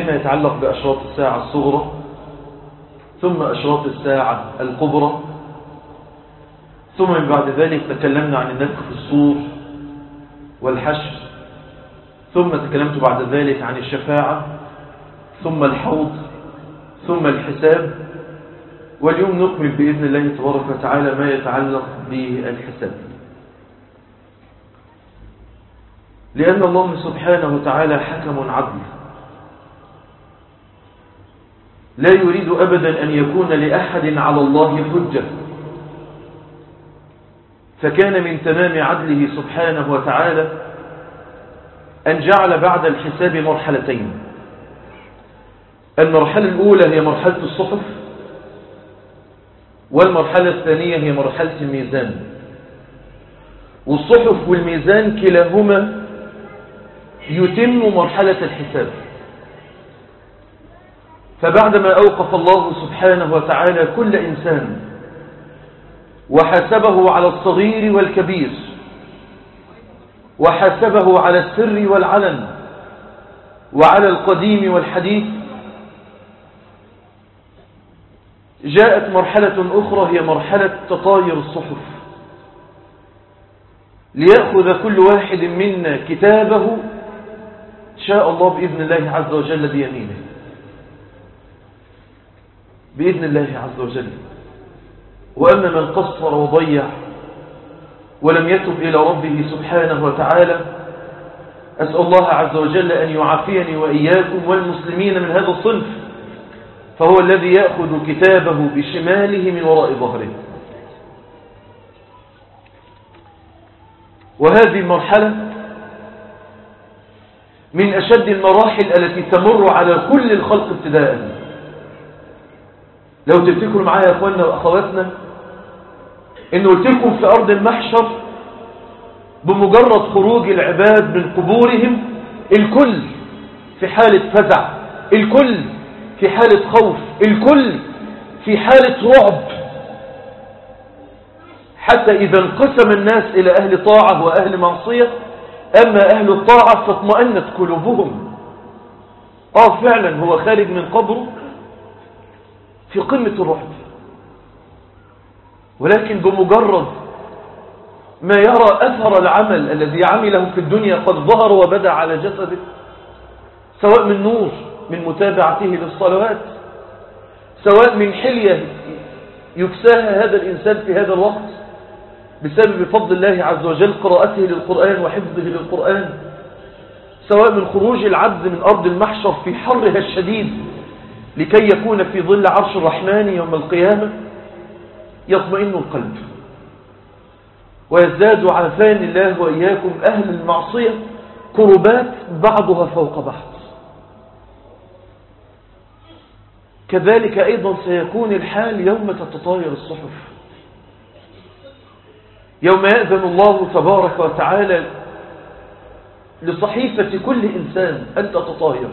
فيما يتعلق بأشراط الساعة الصغرى ثم أشراط الساعة الكبرى ثم من بعد ذلك تكلمنا عن النفخ في الصور والحشر ثم تكلمت بعد ذلك عن الشفاعة ثم الحوض ثم الحساب واليوم نكمل بإذن الله تبارك وتعالى ما يتعلق بالحساب لأن الله سبحانه وتعالى حكم عدل لا يريد أبدا أن يكون لأحد على الله حجة فكان من تمام عدله سبحانه وتعالى أن جعل بعد الحساب مرحلتين المرحلة الأولى هي مرحلة الصحف والمرحلة الثانية هي مرحلة الميزان والصحف والميزان كلاهما يتم مرحلة الحساب فبعدما أوقف الله سبحانه وتعالى كل إنسان وحاسبه على الصغير والكبير وحاسبه على السر والعلن وعلى القديم والحديث جاءت مرحلة أخرى هي مرحلة تطاير الصحف ليأخذ كل واحد منا كتابه شاء الله بإذن الله عز وجل بيمينه بإذن الله عز وجل وأما من قصر وضيع ولم يتب إلى ربه سبحانه وتعالى أسأل الله عز وجل أن يعافيني وإياكم والمسلمين من هذا الصنف فهو الذي يأخذ كتابه بشماله من وراء ظهره وهذه المرحلة من أشد المراحل التي تمر على كل الخلق ابتداء لو تفتكروا معايا يا أخواننا وأخواتنا إن قلت لكم في أرض المحشر بمجرد خروج العباد من قبورهم الكل في حالة فزع الكل في حالة خوف الكل في حالة رعب حتى إذا انقسم الناس إلى أهل طاعة وأهل معصية أما أهل الطاعة فاطمأنت قلوبهم آه فعلا هو خارج من قبره في قمة الرعب ولكن بمجرد ما يرى أثر العمل الذي عمله في الدنيا قد ظهر وبدأ على جسده سواء من نور من متابعته للصلوات سواء من حلية يكساها هذا الإنسان في هذا الوقت بسبب فضل الله عز وجل قراءته للقرآن وحفظه للقرآن سواء من خروج العبد من أرض المحشر في حرها الشديد لكي يكون في ظل عرش الرحمن يوم القيامة يطمئن القلب ويزداد عافان الله وإياكم أهل المعصية كربات بعضها فوق بعض كذلك أيضا سيكون الحال يوم تتطاير الصحف يوم يأذن الله تبارك وتعالى لصحيفة كل إنسان أن تتطاير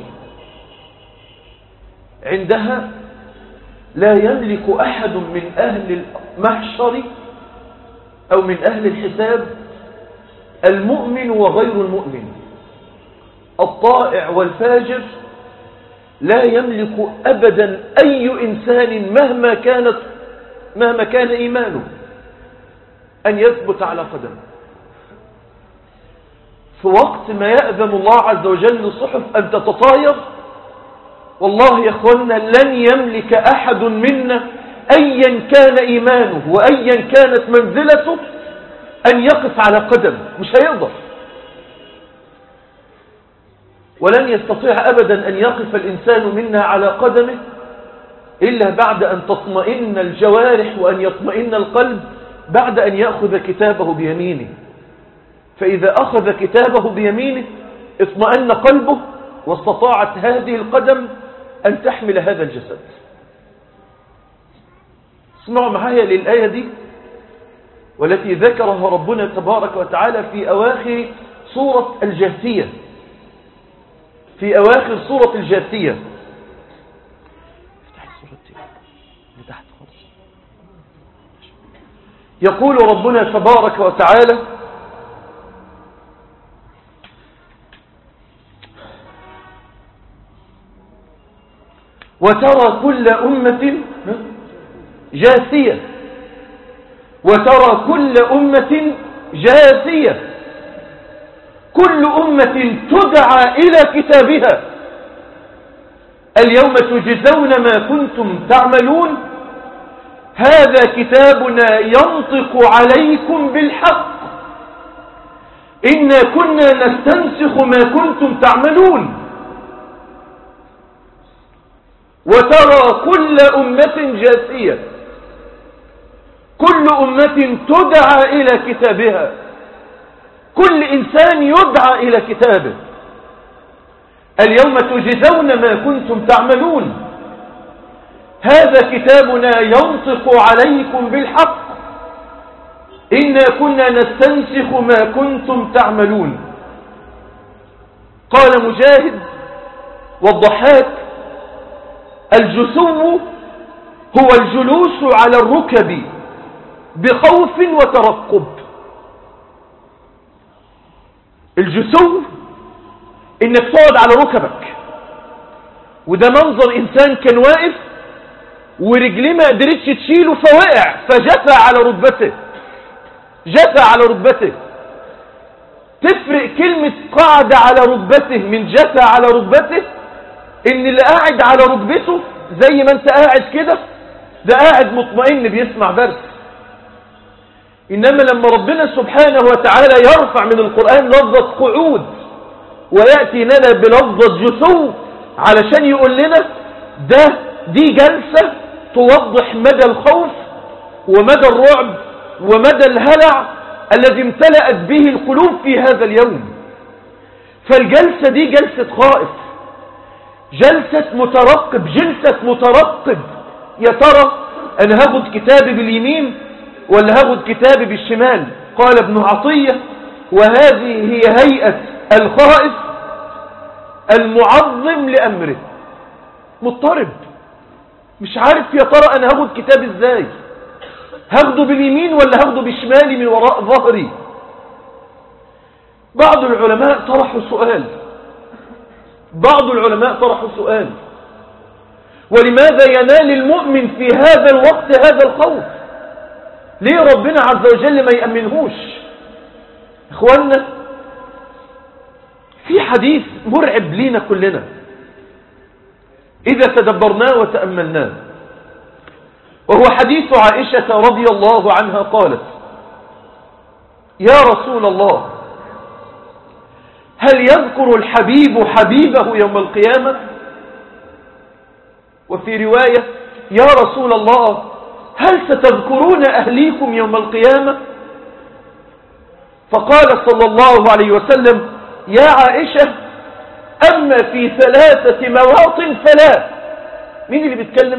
عندها لا يملك أحد من أهل المحشر أو من أهل الحساب المؤمن وغير المؤمن الطائع والفاجر لا يملك أبدا أي إنسان مهما كانت مهما كان إيمانه أن يثبت على قدم في وقت ما يأذن الله عز وجل للصحف أن تتطاير والله يا أخوانا لن يملك أحد منا أيا كان إيمانه وأيا كانت منزلته أن يقف على قدم مش هيقدر ولن يستطيع أبدا أن يقف الإنسان منا على قدمه إلا بعد أن تطمئن الجوارح وأن يطمئن القلب بعد أن يأخذ كتابه بيمينه فإذا أخذ كتابه بيمينه اطمئن قلبه واستطاعت هذه القدم أن تحمل هذا الجسد اسمعوا معايا للآية دي والتي ذكرها ربنا تبارك وتعالى في أواخر سورة الجاثية في أواخر سورة الجاثية افتح السورة اللي تحت خالص يقول ربنا تبارك وتعالى وترى كل أمة جاثية وترى كل أمة جاثية كل أمة تدعى إلى كتابها اليوم تجزون ما كنتم تعملون هذا كتابنا ينطق عليكم بالحق إنا كنا نستنسخ ما كنتم تعملون وترى كل أمة جاثية كل أمة تدعى إلى كتابها كل إنسان يدعى إلى كتابه اليوم تجزون ما كنتم تعملون هذا كتابنا ينطق عليكم بالحق إنا كنا نستنسخ ما كنتم تعملون قال مجاهد والضحاك الجسو هو الجلوس على الركب بخوف وترقب الجسو انك تقعد على ركبك وده منظر انسان كان واقف ورجليه ما قدرتش تشيله فوقع فجثى على ركبته جثى على ركبته تفرق كلمة قعد على ركبته من جثى على ركبته ان اللي قاعد على ركبته زي ما انت قاعد كده ده قاعد مطمئن بيسمع درس انما لما ربنا سبحانه وتعالى يرفع من القرآن لفظة قعود ويأتي لنا بلفظة جثو علشان يقول لنا ده دي جلسة توضح مدى الخوف ومدى الرعب ومدى الهلع الذي امتلأت به القلوب في هذا اليوم فالجلسة دي جلسة خائف جلسة مترقب جلسة مترقب يا ترى أنا هاخد كتابي باليمين ولا هاخد كتابي بالشمال قال ابن عطية وهذه هي هيئة الخائف المعظم لأمره مضطرب مش عارف يا ترى أنا هاخد كتاب إزاي هاخده باليمين ولا هاخده بالشمال من وراء ظهري بعض العلماء طرحوا سؤال بعض العلماء طرحوا سؤال ولماذا ينال المؤمن في هذا الوقت هذا الخوف ليه ربنا عز وجل ما يأمنهوش اخوانا في حديث مرعب لينا كلنا إذا تدبرناه وتأملناه وهو حديث عائشة رضي الله عنها قالت يا رسول الله هل يذكر الحبيب حبيبه يوم القيامة وفي رواية يا رسول الله هل ستذكرون أهليكم يوم القيامة فقال صلى الله عليه وسلم يا عائشة أما في ثلاثة مواطن فلا مين اللي بيتكلم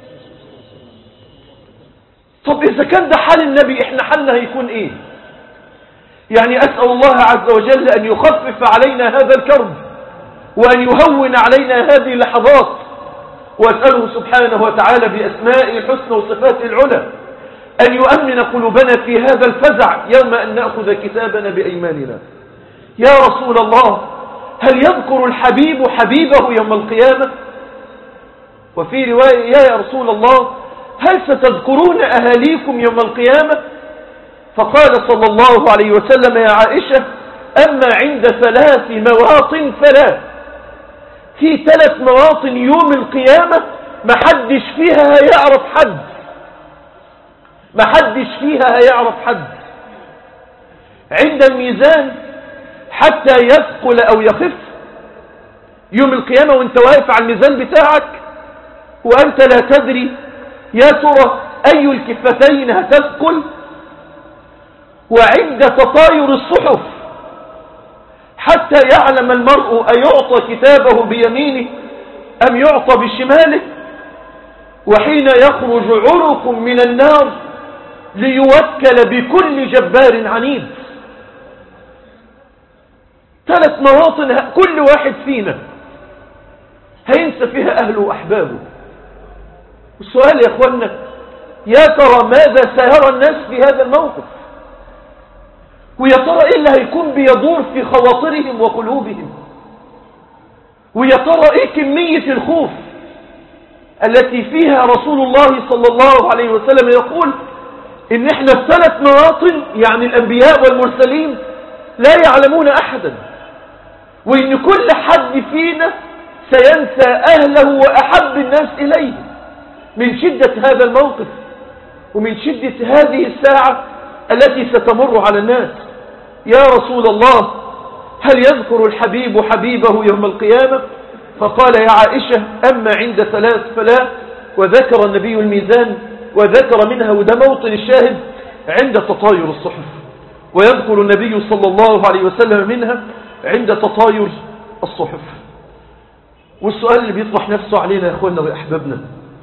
طب إذا كان ده حال النبي إحنا حالنا هيكون إيه يعني أسأل الله عز وجل أن يخفف علينا هذا الكرب وأن يهون علينا هذه اللحظات وأسأله سبحانه وتعالى بأسمائه الحسنى وصفاته العلى أن يؤمن قلوبنا في هذا الفزع يوم أن نأخذ كتابنا بأيماننا يا رسول الله هل يذكر الحبيب حبيبه يوم القيامة وفي رواية يا رسول الله هل ستذكرون أهاليكم يوم القيامة فقال صلى الله عليه وسلم يا عائشة أما عند ثلاث مواطن فلا في ثلاث مواطن يوم القيامة ما حدش فيها هيعرف حد ما حدش فيها هيعرف حد عند الميزان حتى يثقل أو يخف يوم القيامة وانت واقف على الميزان بتاعك وأنت لا تدري يا ترى أي الكفتين هتثقل وعند تطاير الصحف حتى يعلم المرء أيعطى كتابه بيمينه أم يعطى بشماله وحين يخرج عرق من النار ليوكل بكل جبار عنيد ثلاث مواطن كل واحد فينا هينسى فيها أهله وأحبابه السؤال يا أخوانا يا ترى ماذا سيرى الناس في هذا الموقف ويا ترى إيه اللي هيكون بيدور في خواطرهم وقلوبهم ويا ترى إيه كمية الخوف التي فيها رسول الله صلى الله عليه وسلم يقول إن إحنا في ثلاث مواطن يعني الأنبياء والمرسلين لا يعلمون أحدا وإن كل حد فينا سينسى أهله وأحب الناس إليه من شدة هذا الموقف ومن شدة هذه الساعة التي ستمر على الناس يا رسول الله هل يذكر الحبيب حبيبه يوم القيامة فقال يا عائشة أما عند ثلاث فلا وذكر النبي الميزان وذكر منها وده موطن الشاهد عند تطاير الصحف ويذكر النبي صلى الله عليه وسلم منها عند تطاير الصحف والسؤال اللي بيطرح نفسه علينا يا أخوانا وأحبابنا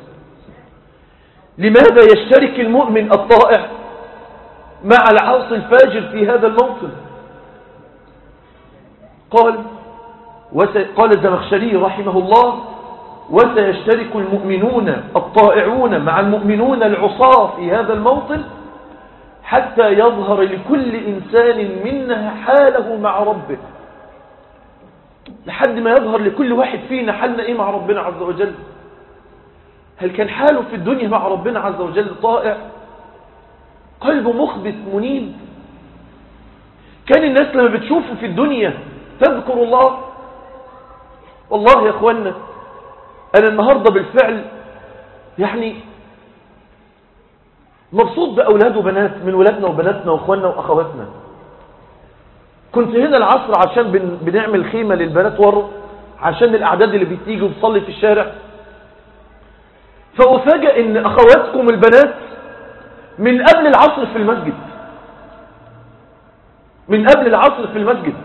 لماذا يشترك المؤمن الطائع مع العاصي الفاجر في هذا الموطن قال قال الزمخشري رحمه الله وسيشترك المؤمنون الطائعون مع المؤمنون العصاة في هذا الموطن حتى يظهر لكل إنسان منا حاله مع ربه لحد ما يظهر لكل واحد فينا حالنا إيه مع ربنا عز وجل هل كان حاله في الدنيا مع ربنا عز وجل طائع قلبه مخبت منيب كان الناس لما بتشوفه في الدنيا تذكر الله والله يا اخوانا انا النهاردة بالفعل يعني مبسوط بأولاد وبنات من ولادنا وبناتنا واخواننا واخواتنا كنت هنا العصر عشان بن بنعمل خيمة للبنات ورا عشان الاعداد اللي بتيجي وتصلي في الشارع فأفاجئ ان اخواتكم البنات من قبل العصر في المسجد من قبل العصر في المسجد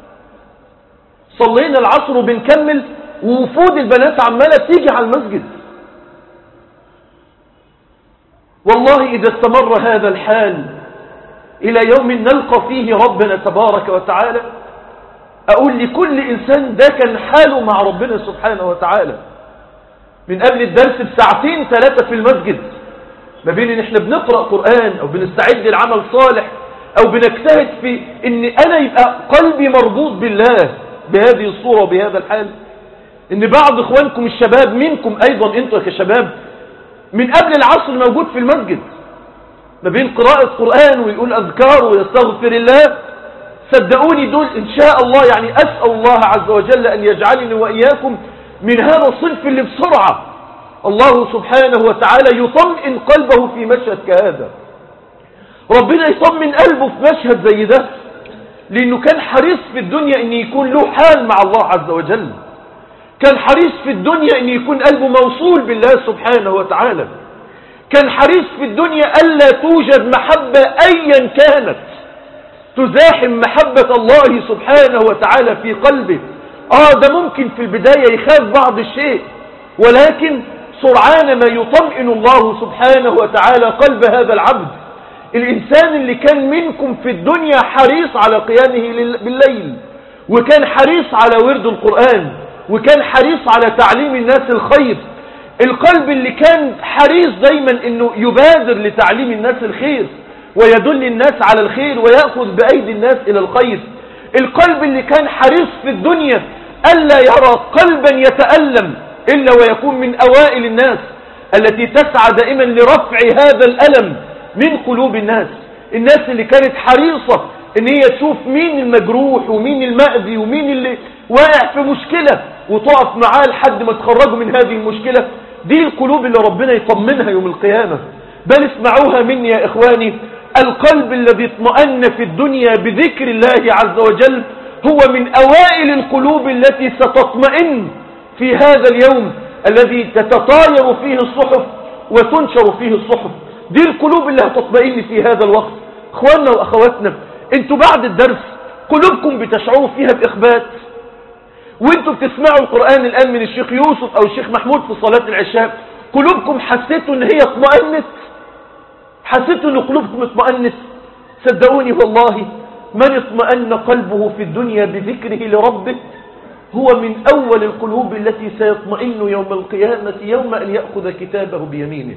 صلينا العصر وبنكمل ووفود البنات عمالة تيجي على المسجد والله إذا استمر هذا الحال إلى يوم نلقى فيه ربنا تبارك وتعالى أقول لكل إنسان ده كان حاله مع ربنا سبحانه وتعالى من قبل الدرس بساعتين ثلاثة في المسجد ما بين ان احنا بنقرأ قرآن او بنستعد لعمل صالح او بنجتهد في ان انا يبقى قلبي مربوط بالله بهذه الصورة وبهذا الحال ان بعض اخوانكم الشباب منكم ايضا انتوا كشباب من قبل العصر موجود في المسجد ما بين قراءة قرآن ويقول اذكار ويستغفر الله صدقوني دول ان شاء الله يعني اسأل الله عز وجل ان يجعلني واياكم من هذا الصنف اللي بسرعة الله سبحانه وتعالى يطمئن قلبه في مشهد كهذا ربنا يطمئن قلبه في مشهد زي ده لأنه كان حريص في الدنيا أن يكون له حال مع الله عز وجل كان حريص في الدنيا أن يكون قلبه موصول بالله سبحانه وتعالى كان حريص في الدنيا ألا توجد محبة أيا كانت تزاحم محبة الله سبحانه وتعالى في قلبه آه ده ممكن في البداية يخاف بعض الشيء ولكن سرعان ما يطمئن الله سبحانه وتعالى قلب هذا العبد الإنسان اللي كان منكم في الدنيا حريص على قيامه بالليل وكان حريص على ورد القرآن وكان حريص على تعليم الناس الخير القلب اللي كان حريص دايما انه يبادر لتعليم الناس الخير ويدل الناس على الخير ويأخذ بأيدي الناس إلى الخير القلب اللي كان حريص في الدنيا ألا يرى قلبا يتألم إلا ويكون من أوائل الناس التي تسعى دائما لرفع هذا الألم من قلوب الناس الناس اللي كانت حريصة ان هي تشوف مين المجروح ومين المأذي ومين اللي واقع في مشكلة وتقف معاه لحد ما تخرجوا من هذه المشكلة دي القلوب اللي ربنا يطمنها يوم القيامة بل اسمعوها مني يا إخواني القلب الذي اطمأن في الدنيا بذكر الله عز وجل هو من أوائل القلوب التي ستطمئن في هذا اليوم الذي تتطاير فيه الصحف وتنشر فيه الصحف دي القلوب اللي هتطمئن في هذا الوقت اخواننا واخواتنا انتوا بعد الدرس قلوبكم بتشعروا فيها باخبات وانتوا بتسمعوا القرآن الآن من الشيخ يوسف او الشيخ محمود في صلاة العشاء قلوبكم حسيتوا ان هي اطمئنت حسيتوا ان قلوبكم اطمئنت صدقوني والله من اطمأن قلبه في الدنيا بذكره لربه هو من أول القلوب التي سيطمئن يوم القيامة يوم أن يأخذ كتابه بيمينه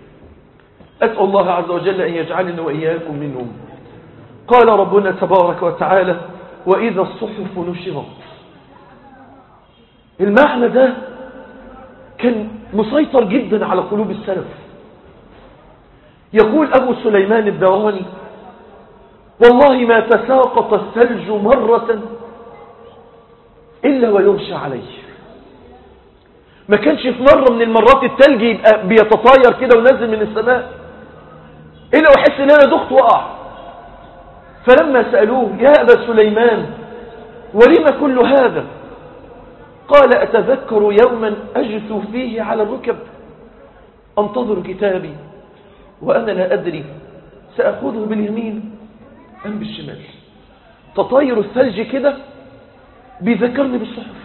أسأل الله عز وجل أن يجعلنا وإياكم منهم قال ربنا تبارك وتعالى وإذا الصحف نشرت المعنى ده كان مسيطر جدا على قلوب السلف يقول أبو سليمان الدوراني والله ما تساقط الثلج مرة إلا ويغشى عليه ما كانش في مرة من المرات التلج يبقى بيتطاير كده ونزل من السماء إلا وحس إن أنا دخت وقع فلما سألوه يا أبا سليمان ولم كل هذا قال أتذكر يوما أجثو فيه على الركب أنتظر كتابي وأنا لا أدري سأخذه باليمين أم بالشمال تطاير الثلج كده بيذكرني بالصحف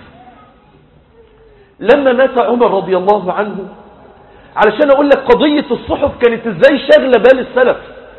لما مات عمر رضي الله عنه علشان أقول لك قضية الصحف كانت إزاي شغلة بال السلف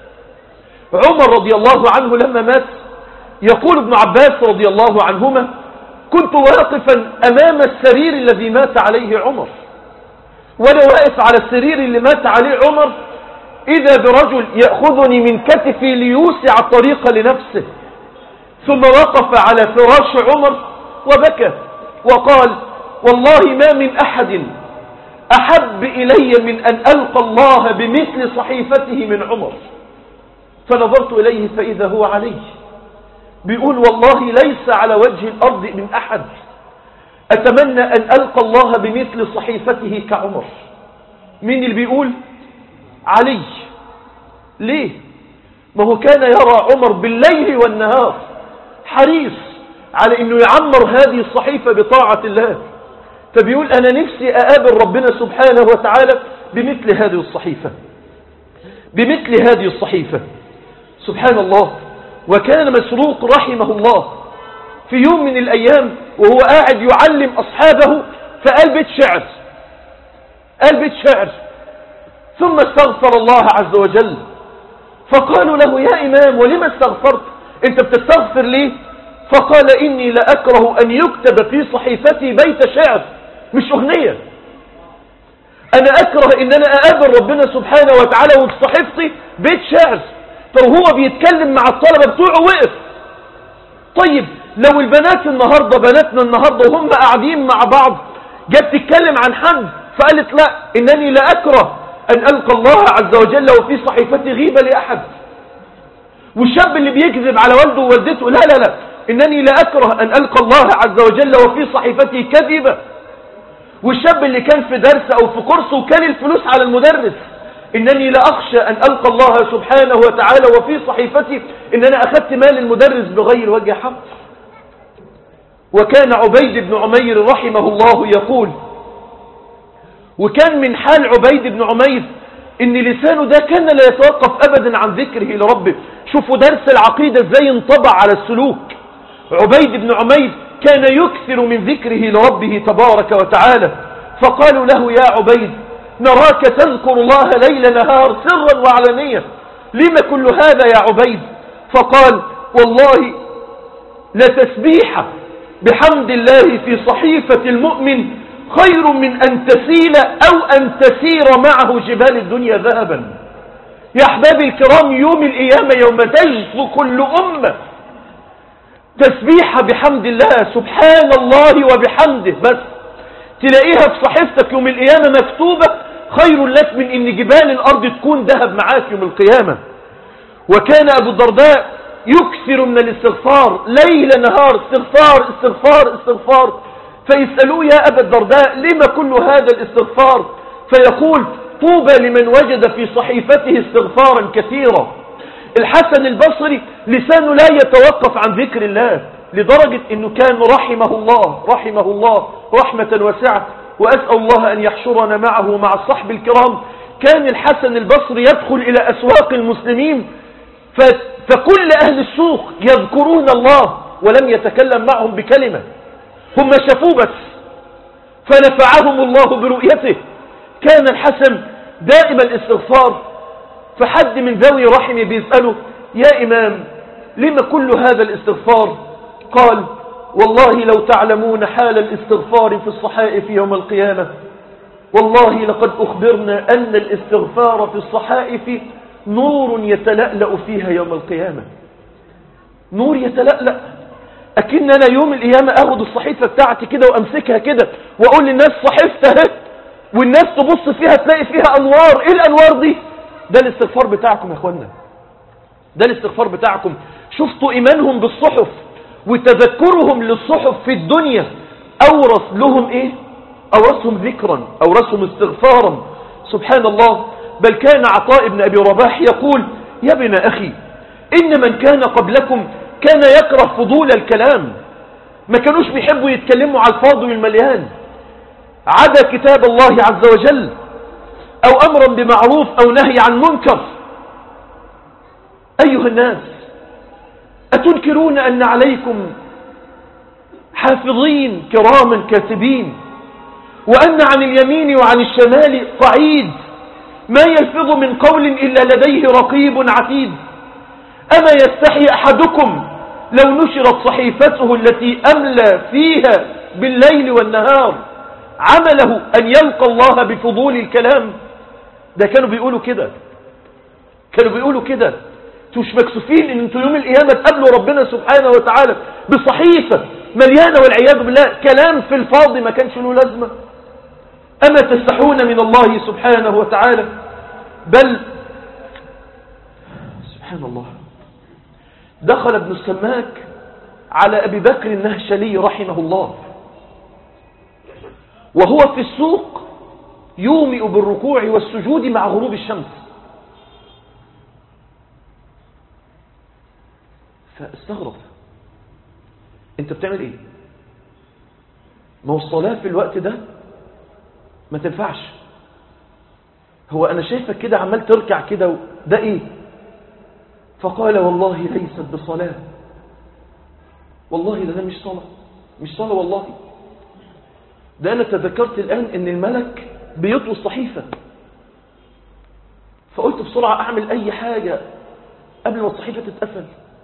عمر رضي الله عنه لما مات يقول ابن عباس رضي الله عنهما كنت واقفا أمام السرير الذي مات عليه عمر وأنا واقف على السرير اللي مات عليه عمر إذا برجل يأخذني من كتفي ليوسع الطريق لنفسه ثم وقف على فراش عمر وبكى وقال والله ما من أحد أحب إلي من أن ألقى الله بمثل صحيفته من عمر فنظرت إليه فإذا هو عليه بيقول والله ليس على وجه الأرض من أحد أتمنى أن ألقى الله بمثل صحيفته كعمر مين اللي بيقول علي ليه ما هو كان يرى عمر بالليل والنهار حريص على أنه يعمر هذه الصحيفة بطاعة الله فبيقول أنا نفسي أقابل ربنا سبحانه وتعالى بمثل هذه الصحيفة بمثل هذه الصحيفة سبحان الله وكان مسروق رحمه الله في يوم من الأيام وهو قاعد يعلم أصحابه فقال بيت شعر قال بيت شعر ثم استغفر الله عز وجل فقالوا له يا إمام ولما استغفرت انت بتستغفر ليه فقال إني لأكره أن يكتب في صحيفتي بيت شعر مش أغنية أنا أكره إن أنا أقابل ربنا سبحانه وتعالى وفي صحيفتي بيت شعر طب هو بيتكلم مع الطلبة بتوعه وقف طيب لو البنات النهاردة بناتنا النهاردة وهم قاعدين مع بعض جت تتكلم عن حد فقالت لا إنني لا أكره أن ألقى الله عز وجل وفي صحيفتي غيبة لأحد والشاب اللي بيكذب على والده ووالدته لا لا لا إنني لا أكره أن ألقى الله عز وجل وفي صحيفتي كذبة والشاب اللي كان في درس أو في كورس وكان الفلوس على المدرس إنني لا أخشى أن ألقى الله سبحانه وتعالى وفي صحيفتي إن أنا أخذت مال المدرس بغير وجه حق وكان عبيد بن عمير رحمه الله يقول وكان من حال عبيد بن عمير ان لسانه ده كان لا يتوقف ابدا عن ذكره لربه شوفوا درس العقيدة ازاي انطبع على السلوك عبيد بن عمير كان يكثر من ذكره لربه تبارك وتعالى فقالوا له يا عبيد نراك تذكر الله ليل نهار سرا وعلانية لما كل هذا يا عبيد فقال والله لتسبيحة بحمد الله في صحيفة المؤمن خير من أن تسيل أو أن تسير معه جبال الدنيا ذهبا يا أحبابي الكرام يوم القيامة يوم تجثو كل أمة تسبيحة بحمد الله سبحان الله وبحمده بس تلاقيها في صحيفتك يوم القيامة مكتوبة خير لك من ان جبال الارض تكون ذهب معاك يوم القيامة وكان ابو الدرداء يكثر من الاستغفار ليل نهار استغفار استغفار استغفار فيسألوه يا ابا الدرداء لما كل هذا الاستغفار فيقول طوبى لمن وجد في صحيفته استغفارا كثيرا الحسن البصري لسانه لا يتوقف عن ذكر الله لدرجة انه كان رحمه الله رحمه الله رحمة واسعة وأسأل الله أن يحشرنا معه مع الصحب الكرام كان الحسن البصري يدخل إلى أسواق المسلمين فكل أهل السوق يذكرون الله ولم يتكلم معهم بكلمة هم شافوه بس فنفعهم الله برؤيته كان الحسن دائما الاستغفار فحد من ذوي رحمه بيسأله يا إمام لما كل هذا الاستغفار قال والله لو تعلمون حال الاستغفار في الصحائف يوم القيامة والله لقد أخبرنا أن الاستغفار في الصحائف نور يتلألأ فيها يوم القيامة نور يتلألأ أكن أنا يوم القيامة أخذ الصحيفة بتاعتي كده وأمسكها كده وأقول للناس صحيفتها والناس تبص فيها تلاقي فيها أنوار إيه الأنوار دي ده الاستغفار بتاعكم يا أخوانا ده الاستغفار بتاعكم شفتوا إيمانهم بالصحف وتذكرهم للصحف في الدنيا أورث لهم إيه أورثهم ذكرا أورثهم استغفارا سبحان الله بل كان عطاء بن أبي رباح يقول يا ابن أخي إن من كان قبلكم كان يكره فضول الكلام ما كانوش بيحبوا يتكلموا على الفاضي والمليان عدا كتاب الله عز وجل أو أمرا بمعروف أو نهي عن منكر أيها الناس أتنكرون أن عليكم حافظين كراما كاتبين وأن عن اليمين وعن الشمال قعيد ما يلفظ من قول إلا لديه رقيب عتيد أما يستحي أحدكم لو نشرت صحيفته التي أملى فيها بالليل والنهار عمله أن يلقى الله بفضول الكلام ده كانوا بيقولوا كده كانوا بيقولوا كده انتوا مش مكسوفين ان انتوا يوم القيامة تقابلوا ربنا سبحانه وتعالى بصحيفة مليانة والعياذ بالله كلام في الفاضي ما كانش له لازمة أما تستحون من الله سبحانه وتعالى بل سبحان الله دخل ابن السماك على أبي بكر النهشلي رحمه الله وهو في السوق يومئ بالركوع والسجود مع غروب الشمس فاستغرب انت بتعمل ايه ما هو الصلاة في الوقت ده ما تنفعش هو انا شايفك كده عمال تركع كده ده ايه فقال والله ليست بصلاة والله ده, ده مش صلاة مش صلاة والله ده أنا تذكرت الآن أن الملك بيطوي الصحيفة فقلت بسرعة أعمل أي حاجة قبل ما الصحيفة تتقفل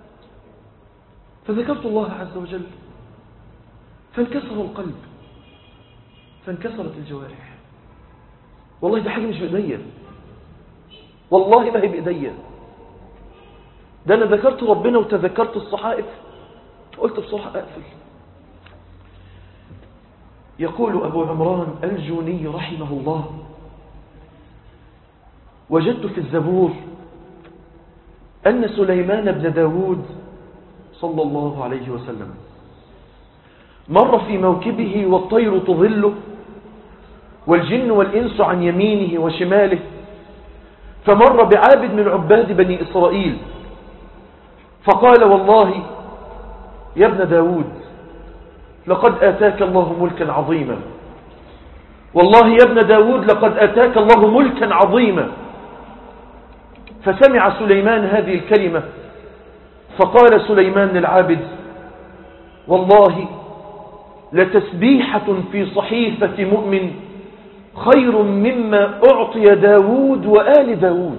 فذكرت الله عز وجل فانكسر القلب فانكسرت الجوارح والله ده حاجة مش بإيديا والله ما هي بإيديا ده أنا ذكرت ربنا وتذكرت الصحائف قلت بسرعة أقفل يقول أبو عمران الجوني رحمه الله وجدت في الزبور أن سليمان بن داود صلى الله عليه وسلم مر في موكبه والطير تظله والجن والإنس عن يمينه وشماله فمر بعابد من عباد بني إسرائيل فقال والله يا ابن داود لقد آتاك الله ملكا عظيما والله يا ابن داود لقد آتاك الله ملكا عظيما فسمع سليمان هذه الكلمة فقال سليمان للعابد والله لتسبيحة في صحيفة مؤمن خير مما أعطي داود وآل داود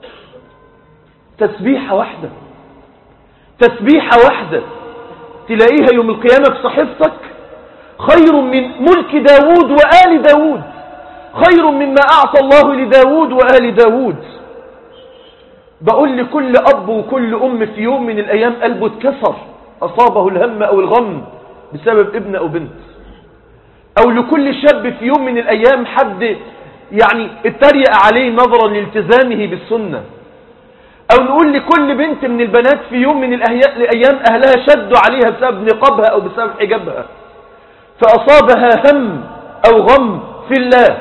تسبيحة واحدة تسبيحة واحدة تلاقيها يوم القيامة في صحيفتك خير من ملك داود وآل داود خير مما أعطى الله لداود وآل داود بقول لكل أب وكل أم في يوم من الأيام قلبه اتكسر أصابه الهم أو الغم بسبب ابن أو بنت أو لكل شاب في يوم من الأيام حد يعني اتريق عليه نظرا لالتزامه بالسنة أو نقول لكل بنت من البنات في يوم من الأيام أهلها شدوا عليها بسبب نقابها أو بسبب حجابها فأصابها هم أو غم في الله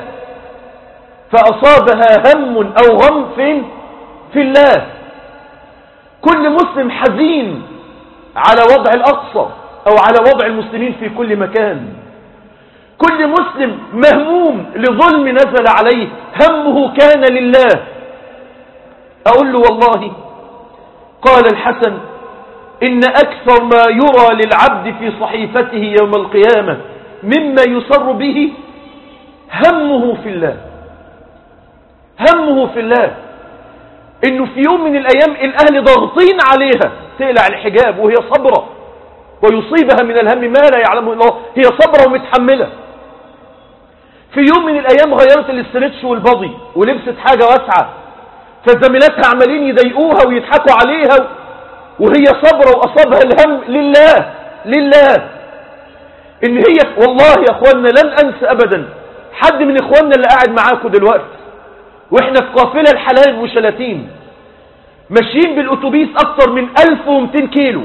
فأصابها هم أو غم فين في الله كل مسلم حزين على وضع الأقصى أو على وضع المسلمين في كل مكان كل مسلم مهموم لظلم نزل عليه همه كان لله أقول له والله قال الحسن إن أكثر ما يرى للعبد في صحيفته يوم القيامة مما يسر به همه في الله همه في الله انه في يوم من الايام الاهل ضاغطين عليها تقلع الحجاب وهي صبرة ويصيبها من الهم ما لا يعلمه الله هي صبرة ومتحملة في يوم من الايام غيرت الاسترتش والبضي ولبست حاجة واسعة فزميلاتها عمالين يضايقوها ويضحكوا عليها وهي صبرة واصابها الهم لله لله ان هي والله يا اخوانا لن انسى ابدا حد من اخواننا اللي قاعد معاكم دلوقتي واحنا في قافلة الحلال وشلاتين ماشيين بالاتوبيس اكتر من 1200 كيلو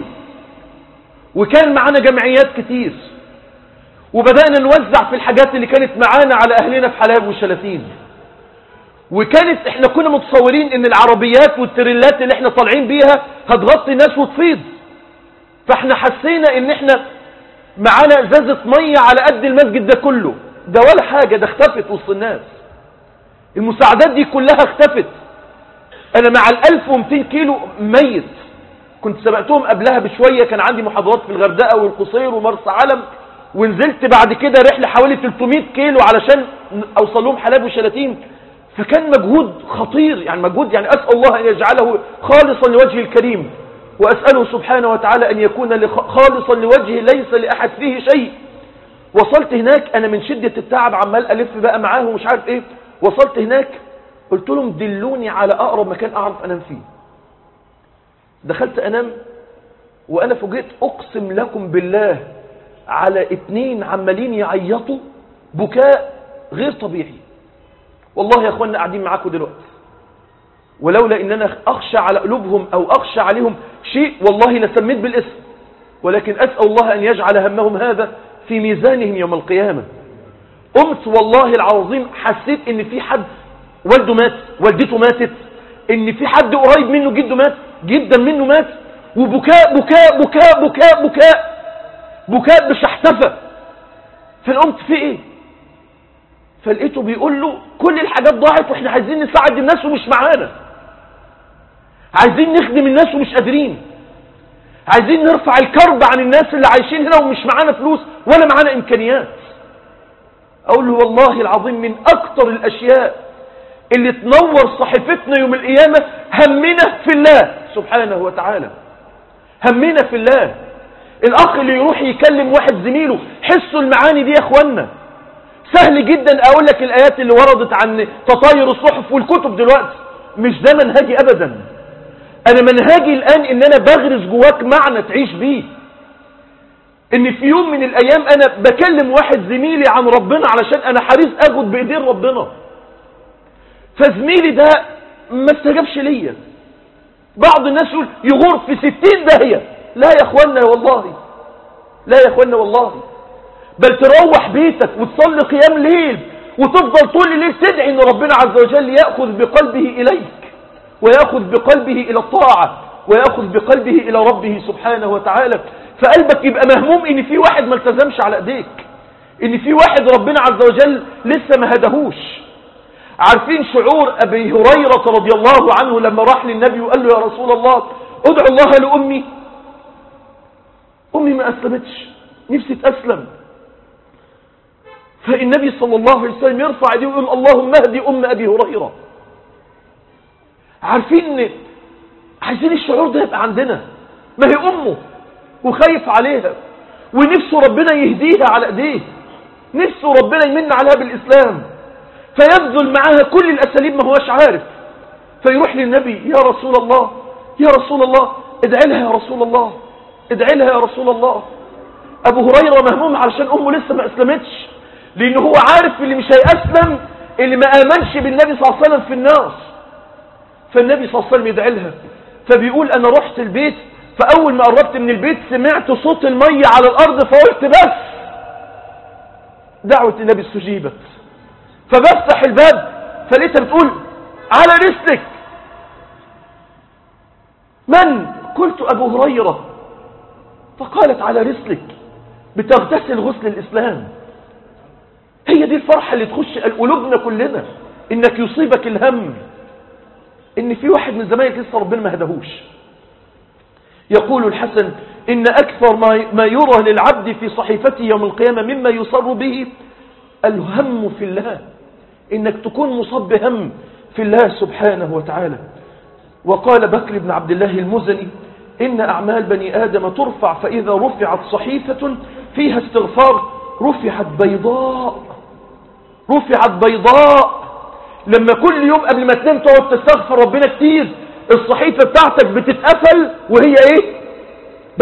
وكان معانا جمعيات كتير وبدأنا نوزع في الحاجات اللي كانت معانا على اهلنا في حلاب وشلاتين وكانت احنا كنا متصورين ان العربيات والتريلات اللي احنا طالعين بيها هتغطي الناس وتفيض فاحنا حسينا ان احنا معانا ازازة مية على قد المسجد ده كله ده ولا حاجة ده اختفت وسط الناس المساعدات دي كلها اختفت انا مع ال 1200 كيلو ميت كنت سبقتهم قبلها بشوية كان عندي محاضرات في الغردقة والقصير ومرسى علم ونزلت بعد كده رحلة حوالي 300 كيلو علشان اوصل لهم حلاب وشلاتين فكان مجهود خطير يعني مجهود يعني أسأل الله أن يجعله خالصا لوجه الكريم وأسأله سبحانه وتعالى أن يكون خالصا لوجهه ليس لأحد فيه شيء وصلت هناك أنا من شدة التعب عمال ألف بقى معاه ومش عارف إيه وصلت هناك قلت لهم دلوني على أقرب مكان أعرف أنام فيه دخلت أنام وأنا فوجئت أقسم لكم بالله على اتنين عمالين يعيطوا بكاء غير طبيعي والله يا أخوانا قاعدين معاكم دلوقتي ولولا ان انا اخشى على قلوبهم او اخشى عليهم شيء والله لسميت بالاسم ولكن اسأل الله ان يجعل همهم هذا في ميزانهم يوم القيامة قمت والله العظيم حسيت ان في حد والده مات والدته ماتت ان في حد قريب منه جده مات جدا منه مات وبكاء بكاء بكاء بكاء بكاء بكاء بشحتفة فقمت في ايه فلقيته بيقول له كل الحاجات ضاعت واحنا عايزين نساعد الناس ومش معانا عايزين نخدم الناس ومش قادرين عايزين نرفع الكرب عن الناس اللي عايشين هنا ومش معانا فلوس ولا معانا امكانيات اقول له والله العظيم من اكتر الاشياء اللي تنور صحيفتنا يوم القيامة همنا في الله سبحانه وتعالى همنا في الله الاخ اللي يروح يكلم واحد زميله حسوا المعاني دي يا اخوانا سهل جدا اقول لك الايات اللي وردت عن تطاير الصحف والكتب دلوقتي مش ده منهجي ابدا انا منهجي الان ان انا بغرس جواك معنى تعيش بيه ان في يوم من الايام انا بكلم واحد زميلي عن ربنا علشان انا حريص اخد بايدين ربنا فزميلي ده ما استجابش ليا بعض الناس يقول يغور في ستين داهية لا يا اخوانا والله لا يا اخوانا والله بل تروح بيتك وتصلي قيام ليل وتفضل طول الليل تدعي ان ربنا عز وجل يأخذ بقلبه اليك ويأخذ بقلبه الى الطاعة ويأخذ بقلبه الى ربه سبحانه وتعالى فقلبك يبقى مهموم ان في واحد ما التزمش على ايديك ان في واحد ربنا عز وجل لسه ما هدهوش عارفين شعور ابي هريرة رضي الله عنه لما راح للنبي وقال له يا رسول الله ادعو الله لامي امي ما اسلمتش نفسي تاسلم فالنبي صلى الله عليه وسلم يرفع يديه ويقول اللهم اهدي ام ابي هريرة عارفين ان عايزين الشعور ده يبقى عندنا ما هي امه وخايف عليها ونفسه ربنا يهديها على ايديه نفسه ربنا يمن عليها بالاسلام فيبذل معاها كل الاساليب ما هوش عارف فيروح للنبي يا رسول الله يا رسول الله ادعي لها يا رسول الله ادعي لها يا رسول الله ابو هريرة مهموم علشان امه لسه ما اسلمتش لان هو عارف اللي مش هيأسلم اللي ما امنش بالنبي صلى الله عليه وسلم في الناس فالنبي صلى الله عليه وسلم يدعي لها فبيقول انا رحت البيت فاول ما قربت من البيت سمعت صوت المية على الارض فقلت بس دعوة النبي استجيبت فبفتح الباب فلقيتها بتقول على رسلك من قلت ابو هريرة فقالت على رسلك بتغتسل غسل الاسلام هي دي الفرحة اللي تخش قلوبنا كلنا انك يصيبك الهم ان في واحد من زمايلك لسه ربنا ما هدهوش يقول الحسن ان اكثر ما يرى للعبد في صحيفته يوم القيامة مما يصر به الهم في الله انك تكون مصاب بهم في الله سبحانه وتعالى وقال بكر بن عبد الله المزني إن أعمال بني آدم ترفع فإذا رفعت صحيفة فيها استغفار رفعت بيضاء رفعت بيضاء لما كل يوم قبل ما تنام تقعد تستغفر ربنا كتير الصحيفة بتاعتك بتتقفل وهي ايه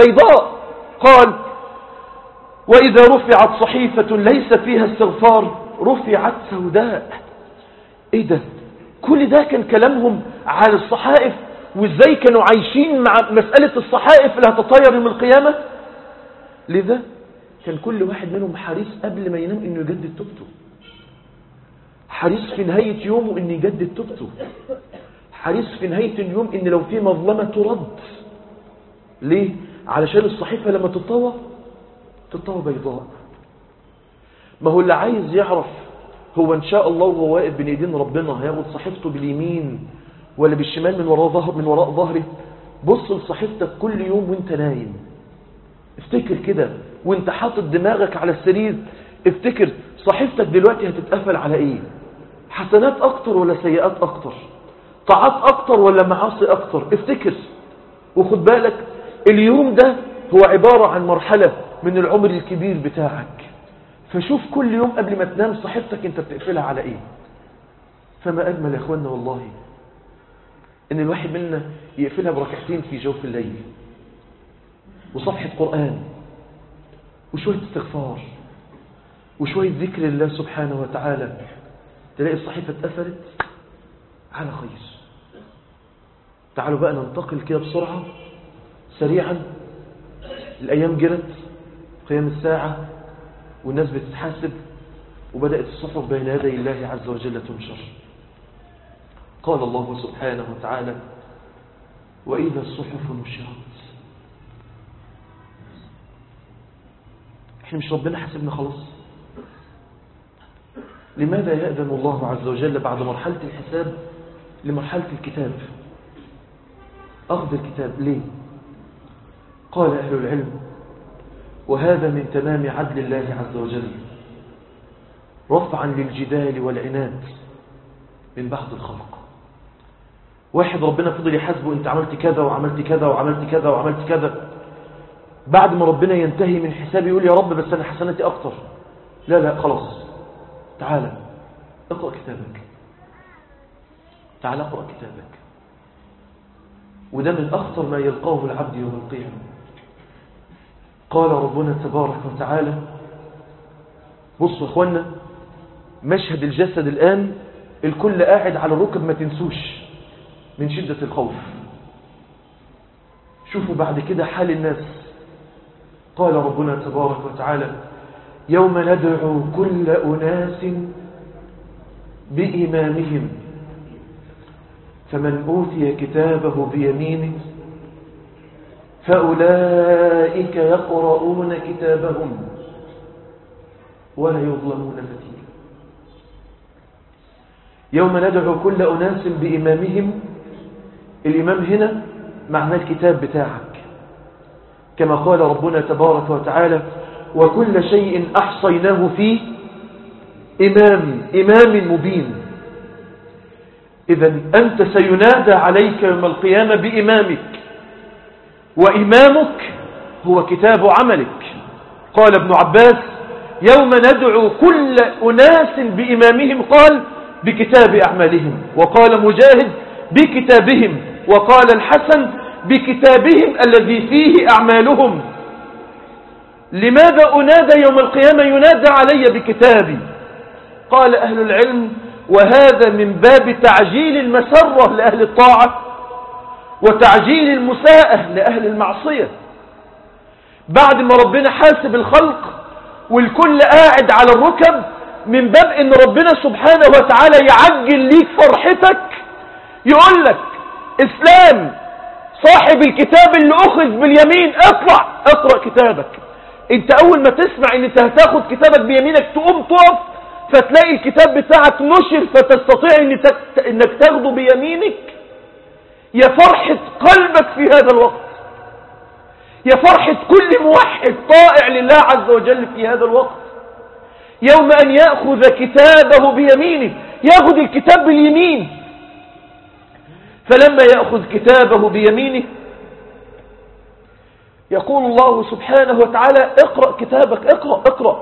بيضاء قال وإذا رفعت صحيفة ليس فيها استغفار رفعت سوداء ايه ده كل ده كان كلامهم على الصحائف وازاي كانوا عايشين مع مسألة الصحائف اللي هتطير يوم القيامة لذا كان كل واحد منهم حريص قبل ما ينام انه يجدد توبته حريص في نهاية يومه انه يجدد توبته حريص في نهاية اليوم ان لو في مظلمة ترد ليه؟ علشان الصحيفة لما تتطوى تتطوى بيضاء ما هو اللي عايز يعرف هو ان شاء الله وهو واقف بين ايدين ربنا هياخد صحيفته باليمين ولا بالشمال من وراء ظهر من وراء ظهره بص لصحيفتك كل يوم وانت نايم افتكر كده وانت حاطط دماغك على السرير افتكر صحيفتك دلوقتي هتتقفل على ايه حسنات اكتر ولا سيئات اكتر طاعات اكتر ولا معاصي اكتر افتكر وخد بالك اليوم ده هو عبارة عن مرحلة من العمر الكبير بتاعك فشوف كل يوم قبل ما تنام صحيفتك انت بتقفلها على ايه فما اجمل يا اخوانا والله ان الواحد منا يقفلها بركعتين في جوف الليل وصفحة قرآن وشوية استغفار وشوية ذكر الله سبحانه وتعالى تلاقي الصحيفة اتقفلت على خير تعالوا بقى ننتقل كده بسرعة سريعا الأيام جرت قيام الساعة والناس بتتحاسب وبدأت الصحف بين يدي الله عز وجل تنشر قال الله سبحانه وتعالى وإذا الصحف نشرت احنا مش ربنا حاسبنا خلاص لماذا يأذن الله عز وجل بعد مرحلة الحساب لمرحلة الكتاب أخذ الكتاب ليه قال أهل العلم وهذا من تمام عدل الله عز وجل رفعا للجدال والعناد من بعض الخلق واحد ربنا فضل يحاسبه انت عملت كذا وعملت كذا وعملت كذا وعملت كذا بعد ما ربنا ينتهي من حسابي يقول يا رب بس انا حسناتي اكتر لا لا خلاص تعالى اقرأ كتابك تعالى اقرأ كتابك وده من أخطر ما يلقاه العبد يوم القيامة قال ربنا تبارك وتعالى بصوا اخوانا مشهد الجسد الآن الكل قاعد على الركب ما تنسوش من شدة الخوف شوفوا بعد كده حال الناس قال ربنا تبارك وتعالى يوم ندعو كل أناس بإمامهم فمن أوتي كتابه بيمينه فأولئك يقرؤون كتابهم ولا يظلمون فتيلا يوم ندعو كل أناس بإمامهم الإمام هنا معنى الكتاب بتاعك كما قال ربنا تبارك وتعالى وكل شيء أحصيناه في إمام إمام مبين إذا أنت سينادى عليك يوم القيامة بإمامك وإمامك هو كتاب عملك قال ابن عباس يوم ندعو كل أناس بإمامهم قال بكتاب أعمالهم وقال مجاهد بكتابهم وقال الحسن بكتابهم الذي فيه أعمالهم لماذا أنادى يوم القيامة ينادى علي بكتابي قال أهل العلم وهذا من باب تعجيل المسرة لأهل الطاعة وتعجيل المساءة لأهل المعصية بعد ما ربنا حاسب الخلق والكل قاعد على الركب من باب ان ربنا سبحانه وتعالى يعجل ليك فرحتك يقول لك اسلام صاحب الكتاب اللي اخذ باليمين اطلع اقرأ كتابك انت اول ما تسمع ان انت هتاخد كتابك بيمينك تقوم تقف فتلاقي الكتاب بتاعك نشر فتستطيع ان تك... انك تاخده بيمينك يا فرحة قلبك في هذا الوقت يا فرحة كل موحد طائع لله عز وجل في هذا الوقت يوم أن يأخذ كتابه بيمينه يأخذ الكتاب باليمين فلما يأخذ كتابه بيمينه يقول الله سبحانه وتعالى اقرأ كتابك اقرأ اقرأ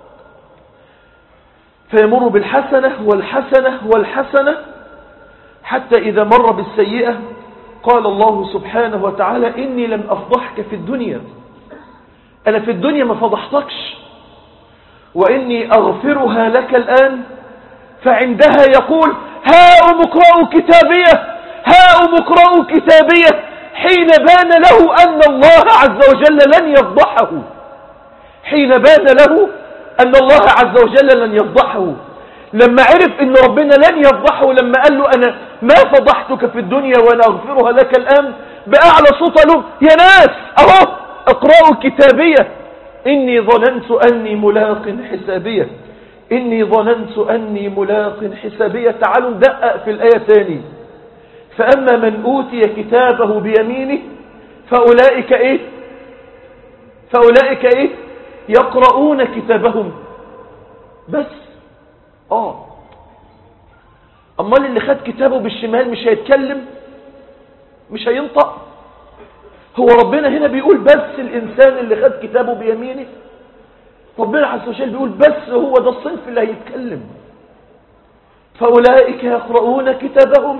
فيمر بالحسنة والحسنة والحسنة حتى إذا مر بالسيئة قال الله سبحانه وتعالى إني لم أفضحك في الدنيا أنا في الدنيا ما فضحتكش وإني أغفرها لك الآن فعندها يقول هاؤم اقرأوا كتابية هاؤم اقرأوا كتابية حين بان له أن الله عز وجل لن يفضحه حين بان له أن الله عز وجل لن يفضحه لما عرف أن ربنا لن يفضحه لما قال له أنا ما فضحتك في الدنيا وأنا أغفرها لك الآن بأعلى صوت له يا ناس أهو اقرأوا كتابية إني ظننت أني ملاق حسابية إني ظننت أني ملاق حسابية تعالوا ندقق في الآية تاني فأما من أوتي كتابه بيمينه فأولئك إيه فأولئك إيه يقرؤون كتابهم بس آه أمال اللي خد كتابه بالشمال مش هيتكلم مش هينطق هو ربنا هنا بيقول بس الإنسان اللي خد كتابه بيمينه ربنا عز وجل بيقول بس هو ده الصنف اللي هيتكلم فأولئك يقرؤون كتابهم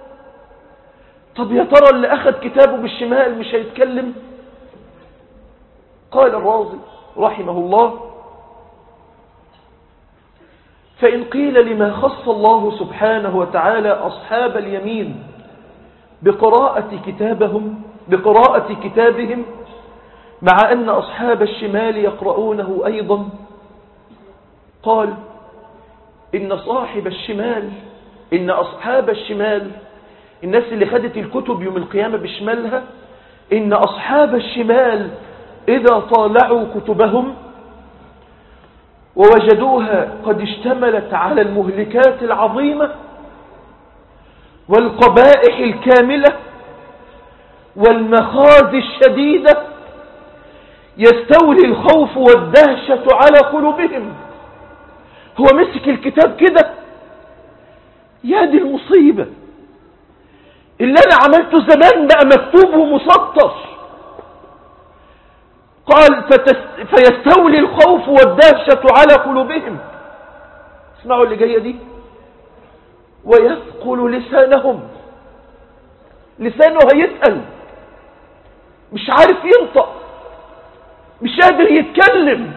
طب يا ترى اللي أخذ كتابه بالشمال مش هيتكلم قال الرازي رحمه الله فإن قيل لما خص الله سبحانه وتعالى أصحاب اليمين بقراءة كتابهم بقراءة كتابهم مع أن أصحاب الشمال يقرؤونه أيضا قال إن صاحب الشمال إن أصحاب الشمال الناس اللي خدت الكتب يوم القيامة بشمالها إن أصحاب الشمال إذا طالعوا كتبهم ووجدوها قد اشتملت على المهلكات العظيمة والقبائح الكاملة والمخازي الشديدة يستولي الخوف والدهشة على قلوبهم هو مسك الكتاب كده يا دي المصيبة اللي انا عملته زمان بقى مكتوب ومسطر قال فيستولي الخوف والدهشة على قلوبهم اسمعوا اللي جاية دي ويثقل لسانهم لسانه هيتقل مش عارف ينطق مش قادر يتكلم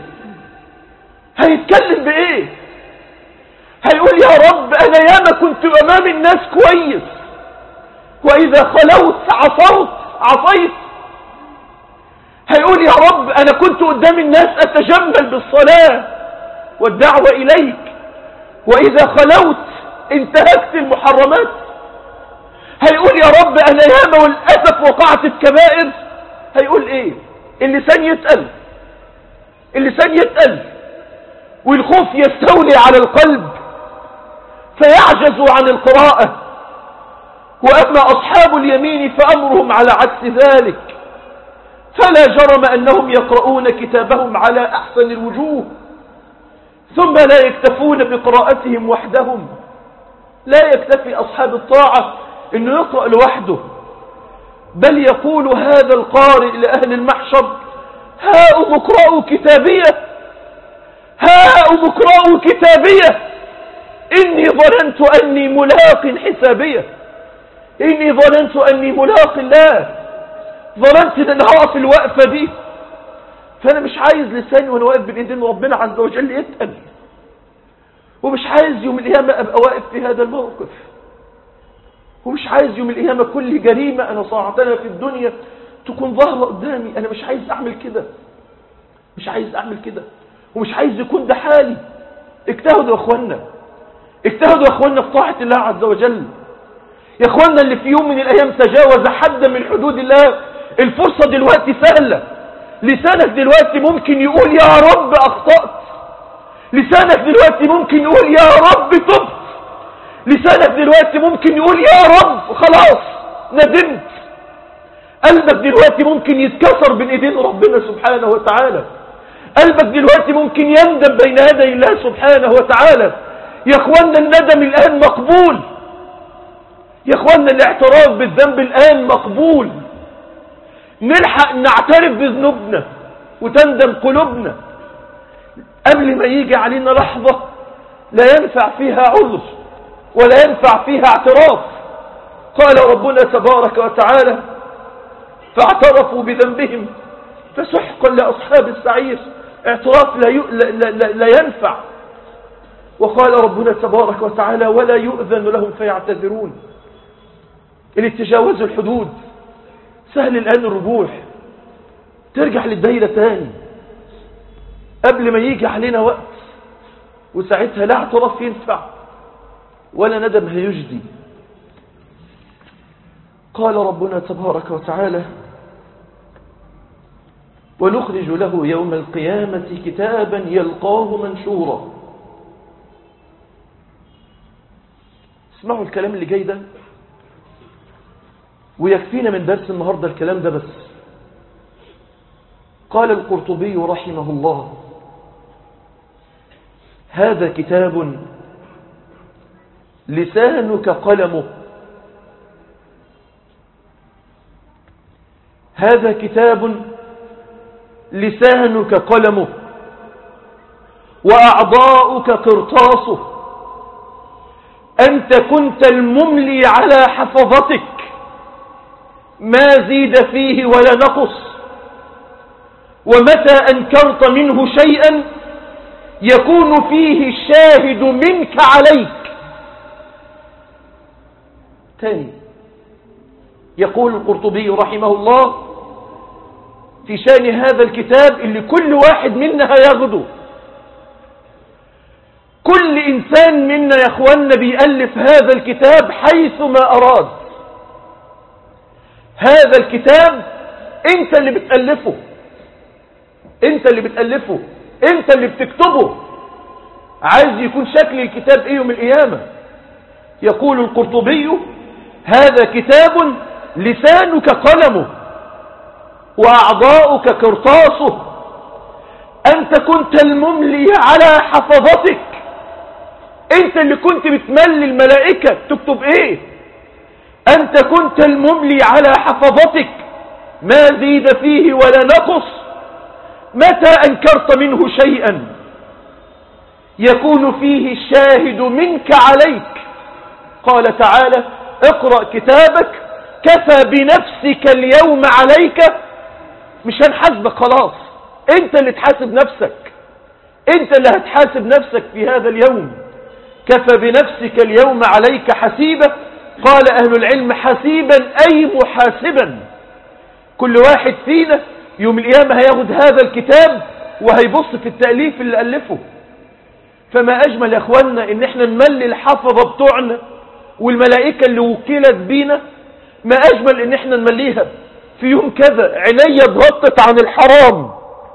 هيتكلم بايه هيقول يا رب انا ياما كنت امام الناس كويس واذا خلوت عصوت عصيت هيقول يا رب انا كنت قدام الناس اتجمل بالصلاة والدعوة اليك واذا خلوت انتهكت المحرمات هيقول يا رب انا ياما والاسف وقعت في كبائر هيقول ايه اللسان يتقل اللسان يتقل والخوف يستولي على القلب فيعجز عن القراءة وأما أصحاب اليمين فأمرهم على عكس ذلك فلا جرم أنهم يقرؤون كتابهم على أحسن الوجوه ثم لا يكتفون بقراءتهم وحدهم لا يكتفي أصحاب الطاعة أنه يقرأ لوحده بل يقول هذا القارئ لأهل المحشر هاؤم اقرأوا كتابية هاؤم اقرأوا كتابية إني ظننت أني ملاق حسابية إني ظننت أني ملاق الله ظننت أن هقف الوقفة دي فأنا مش عايز لساني وأنا واقف بين إيدين ربنا عز وجل يتقل ومش عايز يوم القيامة أبقى واقف في هذا الموقف ومش عايز يوم القيامة كل جريمة أنا صنعتها في الدنيا تكون ظاهرة قدامي أنا مش عايز أعمل كده مش عايز أعمل كده ومش عايز يكون ده حالي اجتهدوا يا أخوانا اجتهدوا يا أخوانا في طاعة الله عز وجل يا أخوانا اللي في يوم من الأيام تجاوز حدا من حدود الله الفرصة دلوقتي سهلة لسانك دلوقتي ممكن يقول يا رب أخطأت لسانك دلوقتي ممكن يقول يا رب تبت لسانك دلوقتي ممكن يقول يا رب خلاص ندمت قلبك دلوقتي ممكن يتكسر بين ايدين ربنا سبحانه وتعالى قلبك دلوقتي ممكن يندم بين يدي الله سبحانه وتعالى يا اخوانا الندم الان مقبول يا اخوانا الاعتراف بالذنب الان مقبول نلحق نعترف بذنوبنا وتندم قلوبنا قبل ما يجي علينا لحظة لا ينفع فيها عذر ولا ينفع فيها اعتراف قال ربنا تبارك وتعالى فاعترفوا بذنبهم فسحقا لأصحاب السعير اعتراف لا, لا, لا, لا ينفع وقال ربنا تبارك وتعالى ولا يؤذن لهم فيعتذرون اللي تجاوزوا الحدود سهل الآن الرجوع ترجع للدايرة تاني قبل ما يجي علينا وقت وساعتها لا اعتراف ينفع ولا ندم هيجدي قال ربنا تبارك وتعالى ونخرج له يوم القيامة كتابا يلقاه منشورا اسمعوا الكلام اللي جاي ده ويكفينا من درس النهاردة الكلام ده بس قال القرطبي رحمه الله هذا كتاب لسانك قلمه هذا كتاب لسانك قلمه وأعضاؤك قرطاسه أنت كنت المملي على حفظتك ما زيد فيه ولا نقص ومتى أنكرت منه شيئا يكون فيه الشاهد منك عليك تاني يقول القرطبي رحمه الله في شأن هذا الكتاب اللي كل واحد منا هياخده كل إنسان منا يا أخوانا بيألف هذا الكتاب حيث ما أراد هذا الكتاب انت اللي بتألفه انت اللي بتألفه انت اللي بتكتبه عايز يكون شكل الكتاب ايه يوم القيامة يقول القرطبي هذا كتاب لسانك قلمه وأعضاؤك كرطاسه أنت كنت المملي على حفظتك أنت اللي كنت بتملي الملائكة تكتب إيه أنت كنت المملي على حفظتك ما زيد فيه ولا نقص متى أنكرت منه شيئا يكون فيه الشاهد منك عليك قال تعالى اقرأ كتابك كفى بنفسك اليوم عليك مش هنحاسبك خلاص انت اللي تحاسب نفسك انت اللي هتحاسب نفسك في هذا اليوم كفى بنفسك اليوم عليك حسيبا قال أهل العلم حسيبا أي محاسبا كل واحد فينا يوم القيامة هياخد هذا الكتاب وهيبص في التأليف اللي ألفه فما أجمل يا أخوانا إن احنا نملي الحفظة بتوعنا والملائكة اللي وكلت بينا ما أجمل إن احنا نمليها في يوم كذا عينيا اتغطت عن الحرام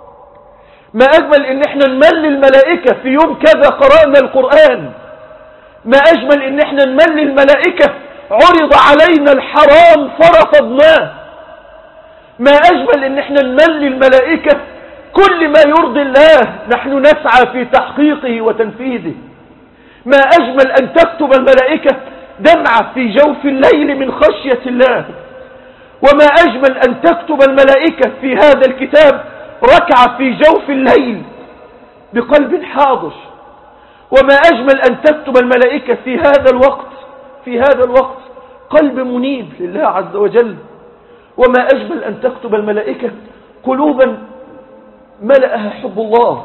ما أجمل إن احنا نملي الملائكة في يوم كذا قرأنا القرآن ما أجمل إن احنا نملي الملائكة عرض علينا الحرام فرفضناه ما أجمل إن احنا نملي الملائكة كل ما يرضي الله نحن نسعى في تحقيقه وتنفيذه ما أجمل أن تكتب الملائكة دمعة في جوف الليل من خشية الله وما أجمل أن تكتب الملائكة في هذا الكتاب ركعة في جوف الليل بقلب حاضر وما أجمل أن تكتب الملائكة في هذا الوقت في هذا الوقت قلب منيب لله عز وجل وما أجمل أن تكتب الملائكة قلوبا ملأها حب الله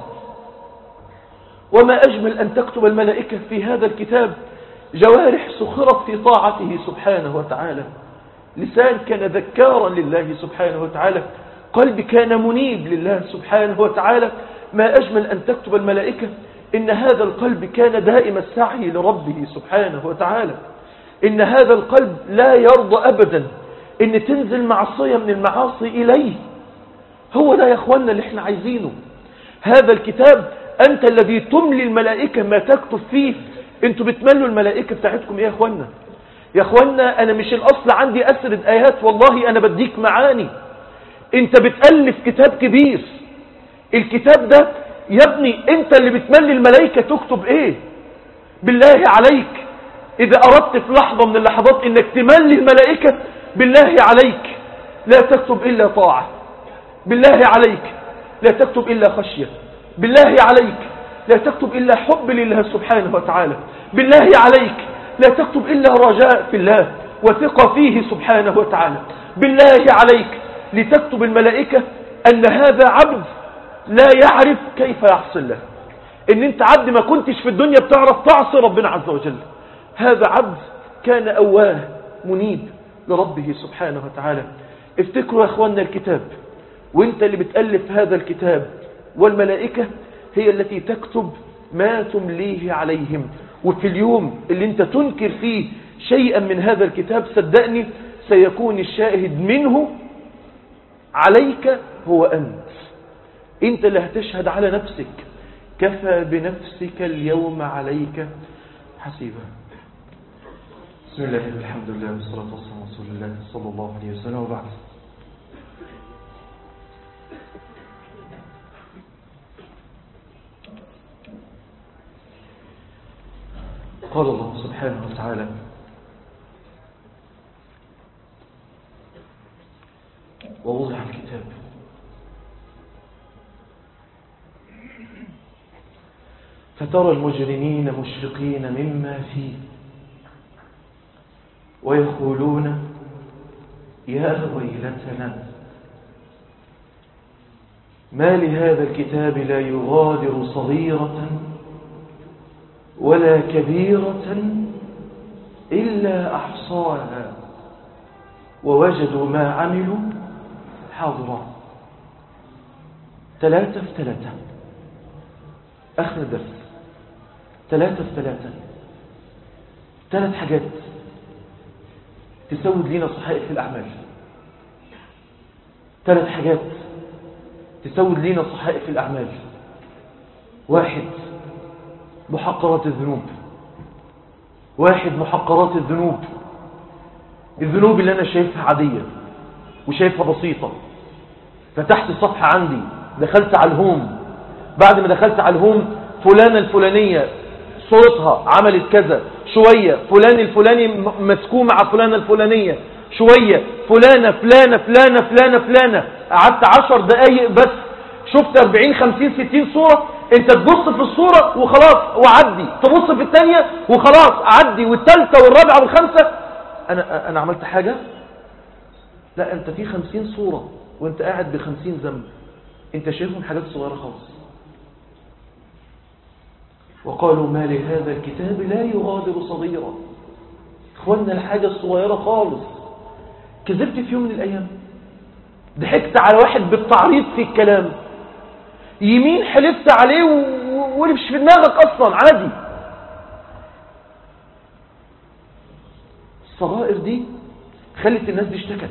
وما أجمل أن تكتب الملائكة في هذا الكتاب جوارح سخرت في طاعته سبحانه وتعالى لسان كان ذكارا لله سبحانه وتعالى قلب كان منيب لله سبحانه وتعالى ما أجمل أن تكتب الملائكة إن هذا القلب كان دائم السعي لربه سبحانه وتعالى إن هذا القلب لا يرضى أبدا إن تنزل معصية من المعاصي إليه هو ده يا أخوانا اللي احنا عايزينه هذا الكتاب أنت الذي تملي الملائكة ما تكتب فيه انتوا بتملوا الملائكة بتاعتكم ايه يا أخوانا يا أخوانا أنا مش الأصل عندي أسرد آيات والله أنا بديك معاني انت بتألف كتاب كبير الكتاب ده يا ابني انت اللي بتملي الملائكة تكتب ايه بالله عليك اذا اردت في لحظة من اللحظات انك تملي الملائكة بالله عليك لا تكتب الا طاعة بالله عليك لا تكتب الا خشية بالله عليك لا تكتب الا حب لله سبحانه وتعالى بالله عليك لا تكتب الا رجاء في الله وثقة فيه سبحانه وتعالى بالله عليك لتكتب الملائكة أن هذا عبد لا يعرف كيف يحصل له ان انت عبد ما كنتش في الدنيا بتعرف تعصي ربنا عز وجل هذا عبد كان أواه منيب لربه سبحانه وتعالى افتكروا يا اخواننا الكتاب وانت اللي بتألف هذا الكتاب والملائكة هي التي تكتب ما تمليه عليهم وفي اليوم اللي انت تنكر فيه شيئا من هذا الكتاب صدقني سيكون الشاهد منه عليك هو أنت انت اللي هتشهد على نفسك كفى بنفسك اليوم عليك حسيبا بسم الله الحمد لله والصلاة والسلام على رسول الله صلى الله عليه وسلم وبعد قال الله سبحانه وتعالى ووضع الكتاب فترى المجرمين مشفقين مما فيه ويقولون يا ويلتنا ما لهذا الكتاب لا يغادر صغيرة ولا كبيرة إلا أحصاها ووجدوا ما عملوا حاضرا ثلاثة في ثلاثة آخر درس ثلاثة في ثلاثة ثلاث حاجات تسود لنا صحائف الأعمال ثلاث حاجات تسود لنا صحائف الأعمال واحد محقرات الذنوب واحد محقرات الذنوب الذنوب اللي أنا شايفها عادية وشايفها بسيطة فتحت الصفحة عندي دخلت على الهوم بعد ما دخلت على الهوم فلانة الفلانية صوتها عملت كذا شوية فلان الفلاني مسكوه مع فلانة الفلانية شوية فلانة فلانة فلانة فلانة فلانة قعدت عشر دقايق بس شفت 40 50 60 صورة انت تبص في الصورة وخلاص وعدي تبص في الثانية وخلاص عدي والثالثة والرابعة والخامسة انا انا عملت حاجة لا انت في 50 صورة وانت قاعد ب 50 ذنب انت شايفهم حاجات صغيرة خالص وقالوا ما لهذا الكتاب لا يغادر صغيرا اخوانا الحاجة الصغيرة خالص كذبت في يوم من الأيام ضحكت على واحد بالتعريض في الكلام يمين حلفت عليه واللي مش في دماغك أصلا عادي الصغائر دي خلت الناس دي اشتكت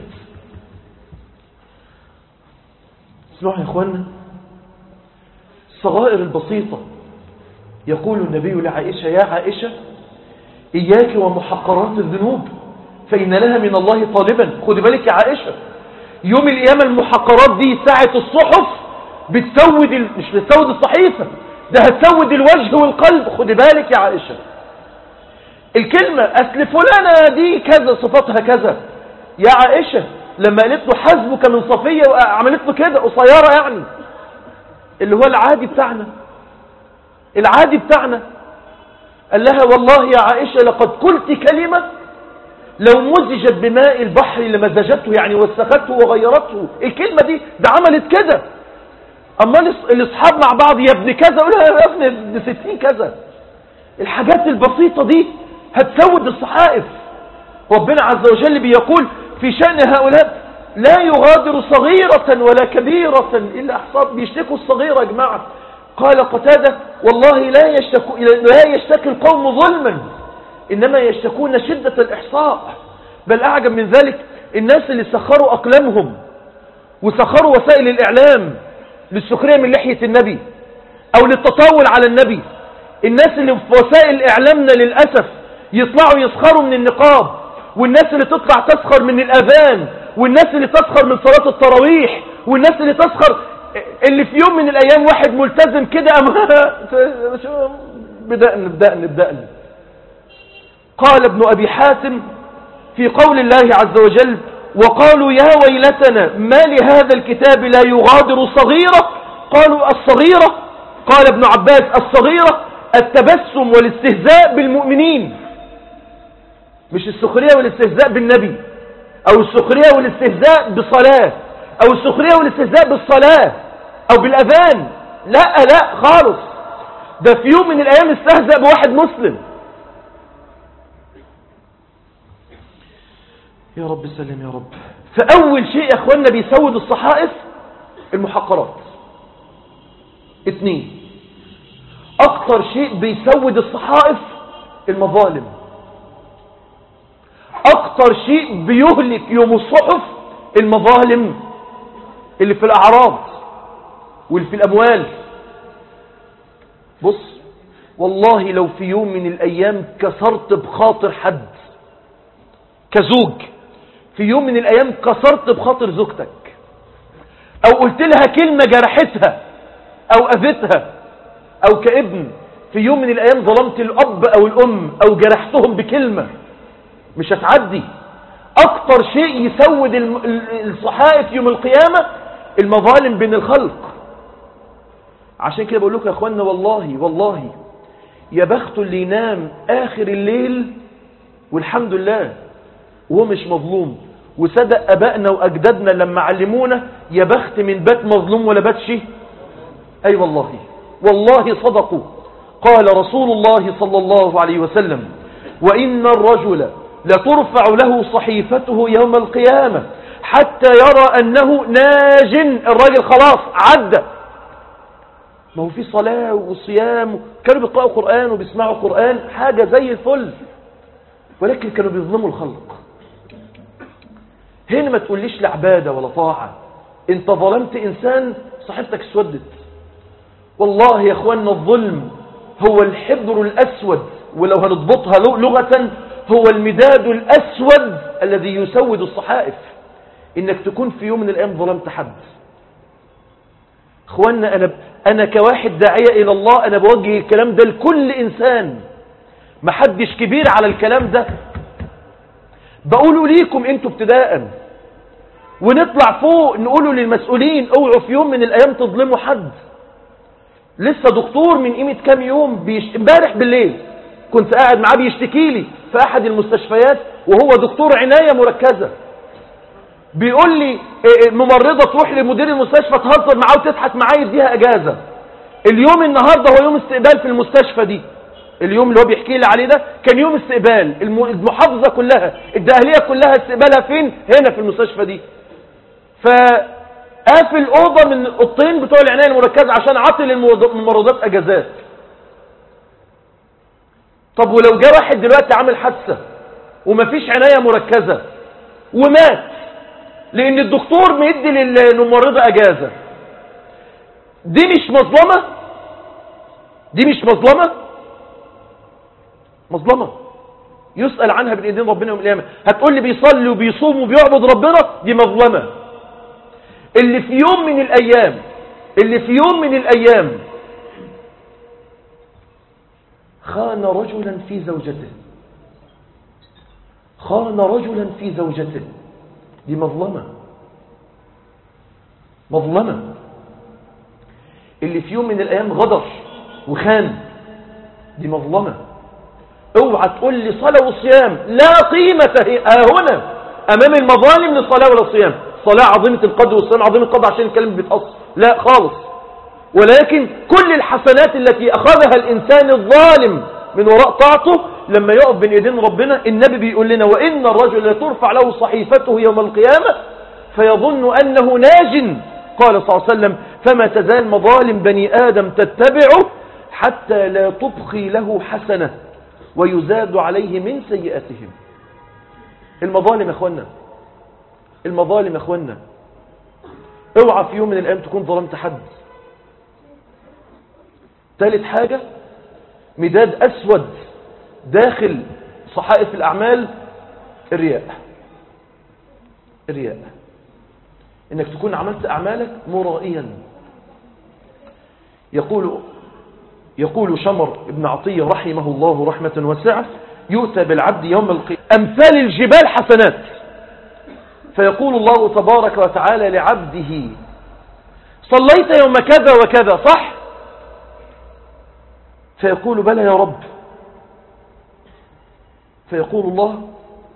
اسمعوا يا اخوانا الصغائر البسيطة يقول النبي لعائشة يا عائشة إياك ومحقرات الذنوب فإن لها من الله طالبا خد بالك يا عائشة يوم القيامة المحقرات دي ساعة الصحف بتسود ال... مش بتسود الصحيفة ده هتسود الوجه والقلب خد بالك يا عائشة الكلمة أصل فلانة دي كذا صفاتها كذا يا عائشة لما قالت له حسبك من صفية وعملت له كده قصيرة يعني اللي هو العادي بتاعنا العادي بتاعنا قال لها والله يا عائشة لقد قلت كلمة لو مزجت بماء البحر لمزجته يعني وسخته وغيرته الكلمة دي ده عملت كده أما الأصحاب مع بعض يا ابن كذا يقول يا ابن ابن ستين كذا الحاجات البسيطة دي هتسود الصحائف ربنا عز وجل بيقول في شأن هؤلاء لا يغادر صغيرة ولا كبيرة إلا أحصاب بيشتكوا الصغيرة يا جماعة قال قتادة والله لا يشتكو لا يشتكي القوم ظلما إنما يشتكون شدة الإحصاء بل أعجب من ذلك الناس اللي سخروا أقلامهم وسخروا وسائل الإعلام للسخرية من لحية النبي أو للتطاول على النبي الناس اللي في وسائل إعلامنا للأسف يطلعوا يسخروا من النقاب والناس اللي تطلع تسخر من الأذان والناس اللي تسخر من صلاة التراويح والناس اللي تسخر اللي في يوم من الأيام واحد ملتزم كده بدأن بدأن بدأن قال ابن أبي حاتم في قول الله عز وجل وقالوا يا ويلتنا ما لهذا الكتاب لا يغادر صغيرة قالوا الصغيرة قال ابن عباس الصغيرة التبسم والاستهزاء بالمؤمنين مش السخرية والاستهزاء بالنبي أو السخرية والاستهزاء بصلاة أو السخرية والاستهزاء بالصلاة او بالاذان لا لا خالص ده في يوم من الايام استهزأ بواحد مسلم يا رب سلم يا رب فاول شيء يا اخوانا بيسود الصحائف المحقرات اتنين اكتر شيء بيسود الصحائف المظالم اكتر شيء بيهلك يوم الصحف المظالم اللي في الاعراض واللي في الاموال بص والله لو في يوم من الايام كسرت بخاطر حد كزوج في يوم من الايام كسرت بخاطر زوجتك او قلت لها كلمة جرحتها او اذتها او كابن في يوم من الايام ظلمت الاب او الام او جرحتهم بكلمة مش هتعدي اكتر شيء يسود الصحائف يوم القيامة المظالم بين الخلق عشان كده بقول لكم يا اخوانا والله والله يا بخت اللي ينام اخر الليل والحمد لله وهو مش مظلوم وصدق ابائنا واجدادنا لما علمونا يا بخت من بات مظلوم ولا بات شيء اي أيوة والله والله صدقوا قال رسول الله صلى الله عليه وسلم وإن الرجل لترفع له صحيفته يوم القيامة حتى يرى أنه ناج الراجل خلاص عدى ما هو في صلاة وصيام كانوا بيقرأوا قرآن وبيسمعوا قرآن حاجة زي الفل ولكن كانوا بيظلموا الخلق هنا ما تقوليش لا عبادة ولا طاعة انت ظلمت انسان صحيفتك اسودت والله يا اخوانا الظلم هو الحبر الاسود ولو هنضبطها لغة هو المداد الاسود الذي يسود الصحائف انك تكون في يوم من الايام ظلمت حد اخوانا انا انا كواحد داعية الى الله انا بوجه الكلام ده لكل انسان محدش كبير على الكلام ده بقوله ليكم انتوا ابتداء ونطلع فوق نقوله للمسؤولين اوعوا في يوم من الايام تظلموا حد لسه دكتور من قيمة كام يوم بيش... امبارح بالليل كنت قاعد معاه بيشتكي لي في احد المستشفيات وهو دكتور عناية مركزة بيقول لي ممرضة تروح لمدير المستشفى تهزر معاه وتضحك معاه يديها اجازة اليوم النهاردة هو يوم استقبال في المستشفى دي اليوم اللي هو بيحكي لي عليه ده كان يوم استقبال المحافظة كلها الدهلية كلها استقبالها فين هنا في المستشفى دي فقافل أوضة من الأوضتين بتوع العناية المركزة عشان عطل الممرضات أجازات طب ولو جه واحد دلوقتي عامل حادثة ومفيش عناية مركزة ومات لأن الدكتور مدي للممرضة أجازة دي مش مظلمة دي مش مظلمة مظلمة يسأل عنها بين ايدين ربنا يوم القيامة هتقول لي بيصلي وبيصوم وبيعبد ربنا دي مظلمة اللي في يوم من الايام اللي في يوم من الايام خان رجلا في زوجته خان رجلا في زوجته دي مظلمة مظلمة اللي في يوم من الايام غدر وخان دي مظلمة اوعى تقول لي صلاة وصيام لا قيمة هنا امام المظالم للصلاة ولا الصيام صلاة عظيمة القدر والصيام عظيم القدر عشان الكلام بيتقص لا خالص ولكن كل الحسنات التي اخذها الانسان الظالم من وراء طاعته لما يقف بين ايدين ربنا النبي بيقول لنا وان الرجل لترفع له صحيفته يوم القيامة فيظن انه ناج قال صلى الله عليه وسلم فما تزال مظالم بني ادم تتبعه حتى لا تبقي له حسنه ويزاد عليه من سيئاتهم المظالم يا اخوانا المظالم يا اخوانا اوعى في يوم من الايام تكون ظلمت حد ثالث حاجة مداد اسود داخل صحائف الاعمال الرياء الرياء انك تكون عملت اعمالك مرائيا يقول يقول شمر ابن عطية رحمه الله رحمة واسعة يؤتى بالعبد يوم القيامة أمثال الجبال حسنات فيقول الله تبارك وتعالى لعبده صليت يوم كذا وكذا صح فيقول بلى يا رب فيقول الله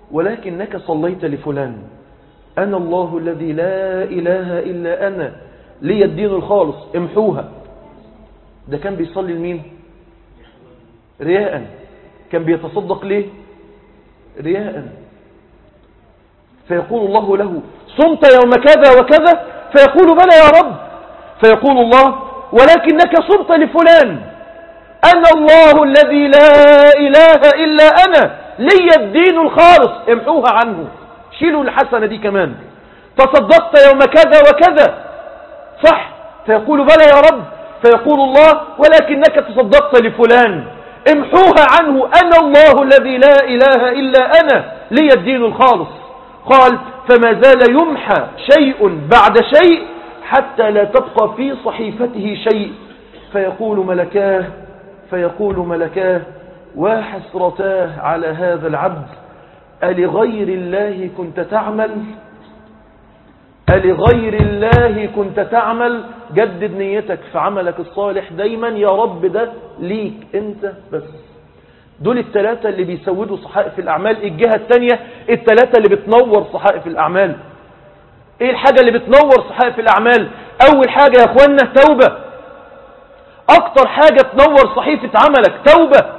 ولكنك صليت لفلان أنا الله الذي لا إله إلا أنا لي الدين الخالص امحوها ده كان بيصلي لمين رياء كان بيتصدق ليه رياء فيقول الله له صمت يوم كذا وكذا فيقول بلى يا رب فيقول الله ولكنك صمت لفلان أنا الله الذي لا إله إلا أنا لي الدين الخالص امحوها عنه شيلوا الحسنة دي كمان تصدقت يوم كذا وكذا صح فيقول بلى يا رب فيقول الله ولكنك تصدقت لفلان امحوها عنه أنا الله الذي لا إله إلا أنا لي الدين الخالص قال فما زال يمحى شيء بعد شيء حتى لا تبقى في صحيفته شيء فيقول ملكاه فيقول ملكاه وحسرتاه على هذا العبد ألغير الله كنت تعمل ألغير الله كنت تعمل جدد نيتك في عملك الصالح دايما يا رب ده ليك انت بس دول الثلاثة اللي بيسودوا صحائف الأعمال الجهة الثانية الثلاثة اللي بتنور صحائف الأعمال ايه الحاجة اللي بتنور صحائف الأعمال أول حاجة يا أخوانا توبة أكتر حاجة تنور صحيفة عملك توبة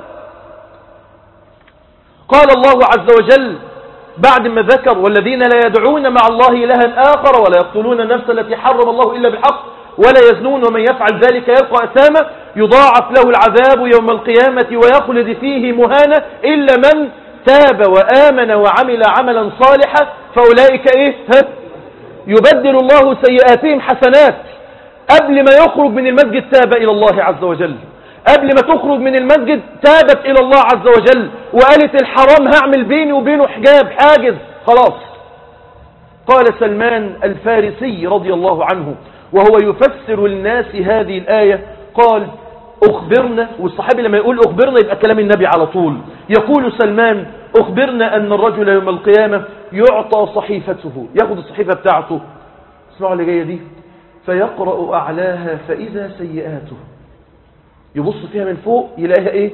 قال الله عز وجل بعد ما ذكر والذين لا يدعون مع الله إلها آخر ولا يقتلون النفس التي حرم الله إلا بالحق ولا يزنون ومن يفعل ذلك يلقى أثاما يضاعف له العذاب يوم القيامة ويخلد فيه مهانا إلا من تاب وآمن وعمل عملا صالحا فأولئك إيه ها؟ يبدل الله سيئاتهم حسنات قبل ما يخرج من المسجد تاب إلى الله عز وجل قبل ما تخرج من المسجد تابت إلى الله عز وجل وقالت الحرام هعمل بيني وبينه حجاب حاجز خلاص قال سلمان الفارسي رضي الله عنه وهو يفسر للناس هذه الآية قال أخبرنا والصحابي لما يقول أخبرنا يبقى كلام النبي على طول يقول سلمان أخبرنا أن الرجل يوم القيامة يعطى صحيفته ياخد الصحيفة بتاعته اسمعوا اللي جاية دي فيقرأ أعلاها فإذا سيئاته يبص فيها من فوق يلاقيها إيه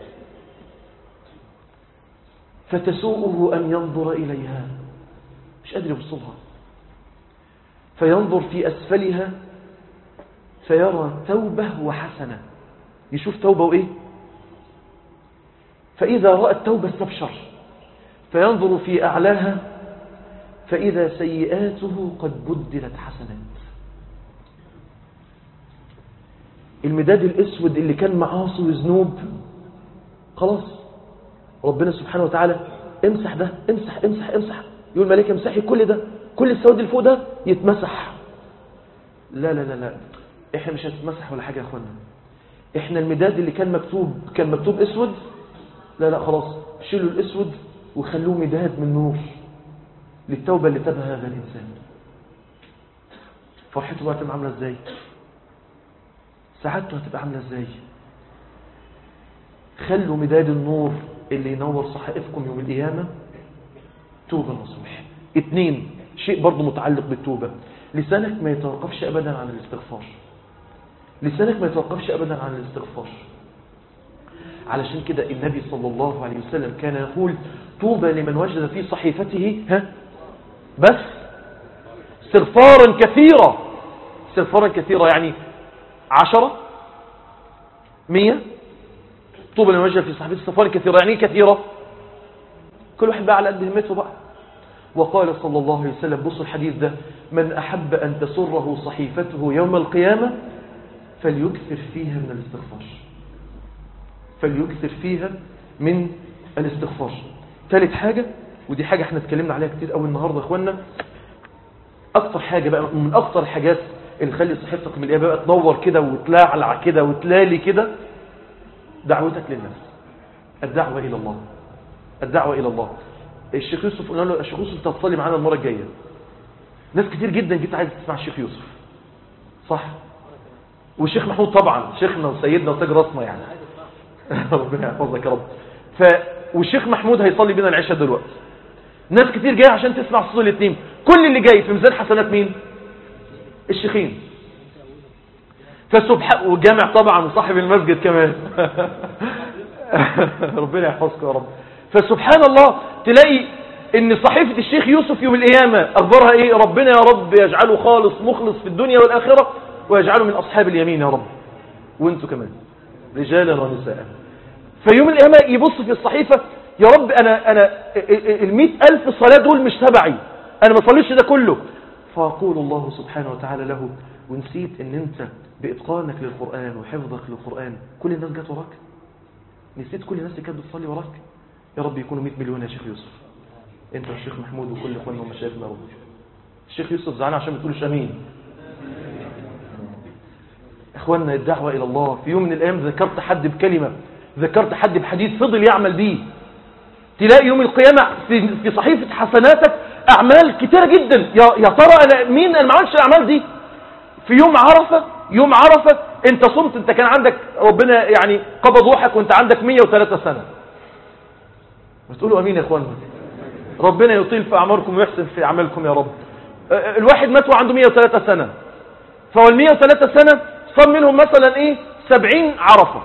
فتسوءه أن ينظر إليها مش قادر يبصلها فينظر في أسفلها فيرى توبة وحسنة يشوف توبة وإيه فإذا رأى التوبة استبشر فينظر في أعلاها فإذا سيئاته قد بدلت حسنات المداد الأسود اللي كان معاصي وذنوب خلاص ربنا سبحانه وتعالى امسح ده امسح امسح امسح يقول الملائكة امسحي كل ده كل السواد اللي فوق ده يتمسح لا لا لا لا احنا مش هنتمسح ولا حاجة يا اخوانا احنا المداد اللي كان مكتوب كان مكتوب اسود لا لا خلاص شيلوا الاسود وخلوه مداد من نور للتوبة اللي تبها هذا الانسان فرحته بقى تبقى عاملة ازاي سعادته هتبقى عاملة ازاي خلوا مداد النور اللي ينور صحائفكم يوم القيامة توبة نصوح اتنين شيء برضو متعلق بالتوبة لسانك ما يتوقفش أبدا عن الاستغفار لسانك ما يتوقفش أبدا عن الاستغفار علشان كده النبي صلى الله عليه وسلم كان يقول طوبى لمن وجد في صحيفته ها بس استغفارا كثيرا استغفارا كثيرا يعني عشرة مية طوبى لمن وجد في صحيفته استغفارا كثيرا يعني كثيرة كل واحد بقى على قد همته بقى وقال صلى الله عليه وسلم بص الحديث ده من أحب أن تسره صحيفته يوم القيامة فليكثر فيها من الاستغفار فليكثر فيها من الاستغفار ثالث حاجة ودي حاجة احنا اتكلمنا عليها كتير قوي النهاردة يا اخوانا اكتر حاجة بقى من اكتر الحاجات اللي تخلي صحيفتك من الإيابة بقى تنور كده وتلاعلع كده وتلالي كده دعوتك للناس الدعوة إلى الله الدعوة إلى الله الشيخ يوسف قلنا له الشيخ يوسف تتصلي معانا المرة الجاية ناس كتير جدا جيت عايز تسمع الشيخ يوسف صح والشيخ محمود طبعا شيخنا وسيدنا وتاج راسنا يعني ربنا يحفظك يا رب ف والشيخ محمود هيصلي بينا العشاء دلوقتي ناس كتير جايه عشان تسمع صوت الاثنين كل اللي جاي في ميزان حسنات مين الشيخين فسبحان والجامع طبعا وصاحب المسجد كمان ربنا يحفظك يا رب فسبحان الله تلاقي ان صحيفة الشيخ يوسف يوم القيامة اخبارها ايه ربنا يا رب يجعله خالص مخلص في الدنيا والاخرة ويجعله من اصحاب اليمين يا رب وانتوا كمان رجالا ونساء فيوم القيامة يبص في الصحيفة يا رب انا انا المئة الف صلاة دول مش تبعي انا ما صليش ده كله فيقول الله سبحانه وتعالى له ونسيت ان انت باتقانك للقرآن وحفظك للقرآن كل الناس جت وراك نسيت كل الناس اللي كانت بتصلي وراك يا رب يكونوا 100 مليون يا شيخ يوسف انت والشيخ محمود وكل اخواننا ومشايخنا يا رب الشيخ يوسف زعلان عشان ما تقولوش امين اخواننا الدعوة الى الله في يوم من الايام ذكرت حد بكلمة ذكرت حد بحديث فضل يعمل بيه تلاقي يوم القيامة في في صحيفة حسناتك اعمال كتيرة جدا يا يا ترى انا مين انا ما عملتش الاعمال دي في يوم عرفة يوم عرفة انت صمت انت كان عندك ربنا يعني قبض روحك وانت عندك 103 سنة بتقولوا امين يا اخوانا ربنا يطيل في اعماركم ويحسن في اعمالكم يا رب الواحد مات وعنده 103 سنة فهو ال 103 سنة صام منهم مثلا ايه 70 عرفة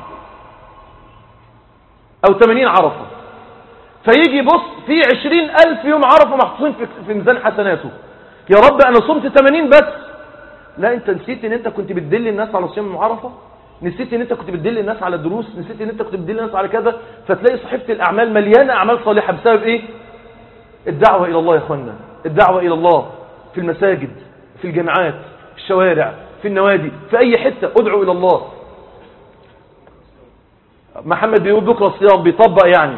او 80 عرفة فيجي يبص في 20 ألف يوم عرفة محطوطين في ميزان حسناته يا رب انا صمت 80 بس لا انت نسيت ان انت كنت بتدل الناس على صيام عرفة نسيت ان انت كنت بتدل الناس على دروس نسيت ان انت كنت بتدل الناس على كذا فتلاقي صحيفة الاعمال مليانة اعمال صالحة بسبب ايه الدعوة الى الله يا اخوانا الدعوة الى الله في المساجد في الجامعات في الشوارع في النوادي في اي حتة ادعو الى الله محمد بيقول بكرة الصيام بيطبق يعني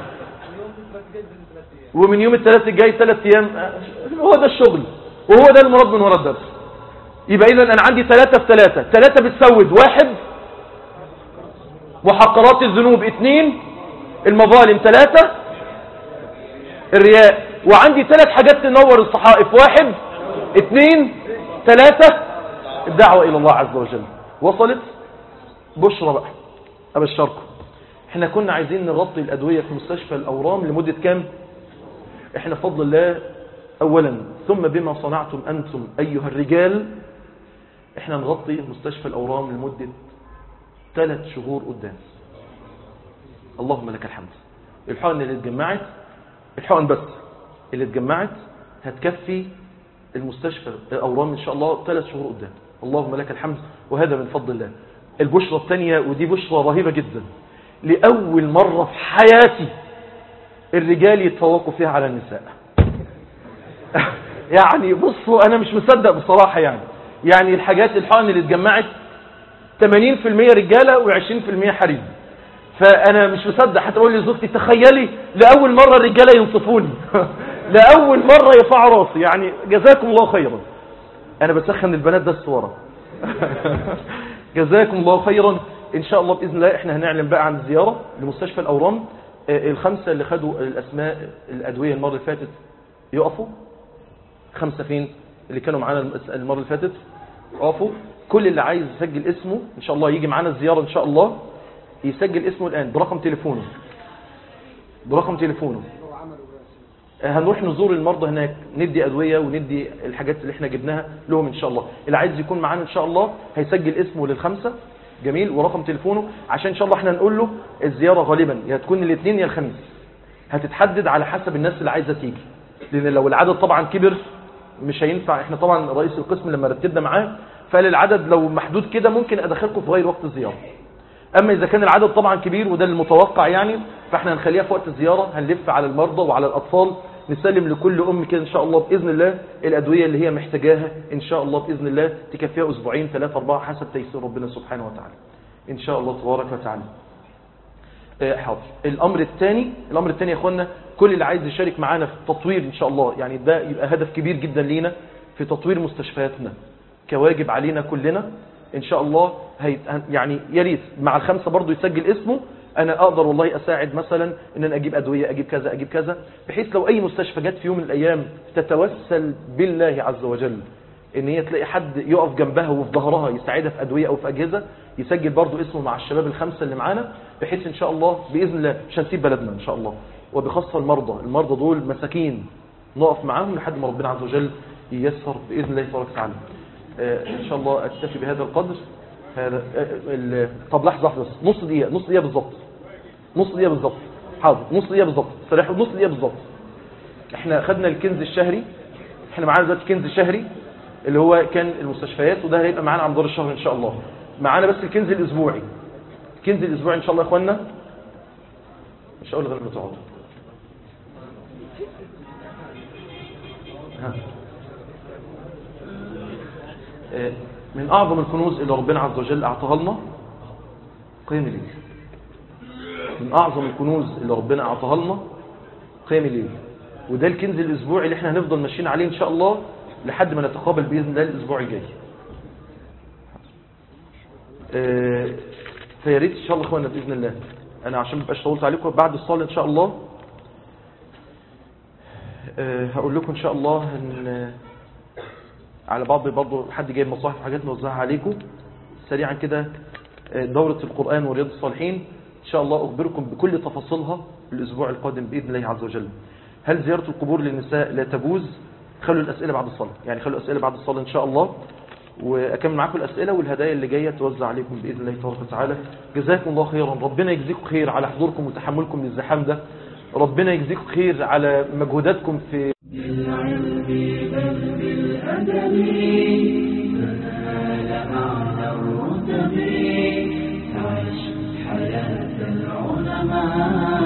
ومن يوم الثلاث الجاي ثلاث ايام هو ده الشغل وهو ده المراد من وراء الدرس يبقى اذا انا عندي ثلاثة في ثلاثة ثلاثة بتسود واحد محقرات الذنوب اثنين المظالم ثلاثة الرياء وعندي ثلاث حاجات تنور الصحائف واحد اثنين ثلاثة الدعوة الى الله عز وجل وصلت بشرى بقى ابشركم احنا كنا عايزين نغطي الادوية في مستشفى الاورام لمدة كام احنا بفضل الله اولا ثم بما صنعتم انتم ايها الرجال احنا نغطي مستشفى الاورام لمدة ثلاث شهور قدام اللهم لك الحمد الحقن اللي اتجمعت الحقن بس اللي اتجمعت هتكفي المستشفى الاورام ان شاء الله ثلاث شهور قدام اللهم لك الحمد وهذا من فضل الله البشرة الثانية ودي بشرة رهيبة جدا لأول مرة في حياتي الرجال يتفوقوا فيها على النساء يعني بصوا أنا مش مصدق بصراحة يعني يعني الحاجات الحقن اللي اتجمعت 80% رجالة و20% حريم فأنا مش مصدق حتى أقول لزوجتي تخيلي لأول مرة الرجالة ينصفوني لأول مرة يرفعوا راسي يعني جزاكم الله خيرا أنا بسخن البنات ده الصورة جزاكم الله خيرا إن شاء الله بإذن الله إحنا هنعلن بقى عن الزيارة لمستشفى الأورام الخمسة اللي خدوا الأسماء الأدوية المرة اللي فاتت يقفوا خمسة فين اللي كانوا معانا المرة اللي فاتت يقفوا كل اللي عايز يسجل اسمه إن شاء الله يجي معانا الزيارة إن شاء الله يسجل اسمه الآن برقم تليفونه برقم تليفونه هنروح نزور المرضى هناك ندي أدوية وندي الحاجات اللي احنا جبناها لهم إن شاء الله اللي عايز يكون معانا إن شاء الله هيسجل اسمه للخمسة جميل ورقم تليفونه عشان إن شاء الله احنا نقول له الزيارة غالبا يا تكون الاثنين يا الخميس هتتحدد على حسب الناس اللي عايزة تيجي لأن لو العدد طبعا كبر مش هينفع احنا طبعا رئيس القسم لما رتبنا معاه فقال العدد لو محدود كده ممكن ادخلكم في غير وقت الزيارة اما اذا كان العدد طبعا كبير وده المتوقع يعني فاحنا هنخليها في وقت الزيارة هنلف على المرضى وعلى الاطفال نسلم لكل ام كده ان شاء الله باذن الله الادويه اللي هي محتاجاها ان شاء الله باذن الله تكفيها اسبوعين ثلاثة اربعة حسب تيسير ربنا سبحانه وتعالى ان شاء الله تبارك وتعالى آه حاضر الامر الثاني الامر الثاني يا اخوانا كل اللي عايز يشارك معانا في التطوير ان شاء الله يعني ده يبقى هدف كبير جدا لينا في تطوير مستشفياتنا كواجب علينا كلنا ان شاء الله هي يعني يا ريت مع الخمسه برضو يسجل اسمه انا اقدر والله اساعد مثلا ان انا اجيب ادويه اجيب كذا اجيب كذا بحيث لو اي مستشفى جت في يوم من الايام تتوسل بالله عز وجل ان هي تلاقي حد يقف جنبها وفي ظهرها يساعدها في ادويه او في اجهزه يسجل برضو اسمه مع الشباب الخمسه اللي معانا بحيث ان شاء الله باذن الله مش هنسيب بلدنا ان شاء الله وبخاصه المرضى المرضى دول مساكين نقف معاهم لحد ما ربنا عز وجل ييسر باذن الله تبارك وتعالى ان شاء الله اكتفي بهذا القدر هذا طب لحظه واحده بس نص دقيقه نص دقيقه بالظبط نص دقيقه بالظبط حاضر نص دقيقه بالظبط صريح نص دقيقه بالظبط احنا خدنا الكنز الشهري احنا معانا دلوقتي كنز شهري اللي هو كان المستشفيات وده هيبقى معانا على مدار الشهر ان شاء الله معانا بس الكنز الاسبوعي الكنز الاسبوعي ان شاء الله يا اخوانا مش هقول غير ما تقعدوا ها. آه، من اعظم الكنوز اللي ربنا عز وجل اعطاها لنا قيام الليل من اعظم الكنوز اللي ربنا اعطاها لنا قيام الليل وده الكنز الاسبوعي اللي احنا هنفضل ماشيين عليه ان شاء الله لحد ما نتقابل باذن الله الاسبوع الجاي آه، فيا ريت ان شاء الله اخوانا باذن الله انا عشان ما ابقاش طولت عليكم بعد الصلاه ان شاء الله آه، هقول لكم ان شاء الله ان على بعض برضه حد جايب مصاحف حاجات نوزعها عليكم سريعا كده آه، دورة القرآن ورياض الصالحين إن شاء الله أخبركم بكل تفاصيلها الأسبوع القادم بإذن الله عز وجل هل زيارة القبور للنساء لا تجوز خلوا الأسئلة بعد الصلاة يعني خلوا الأسئلة بعد الصلاة إن شاء الله وأكمل معاكم الأسئلة والهدايا اللي جاية توزع عليكم بإذن الله تبارك وتعالى جزاكم الله خيرا ربنا يجزيكم خير على حضوركم وتحملكم للزحام ده ربنا يجزيكم خير على مجهوداتكم في بالعلم بل بالأدب تنال أعلى الرتب عش حياة العلماء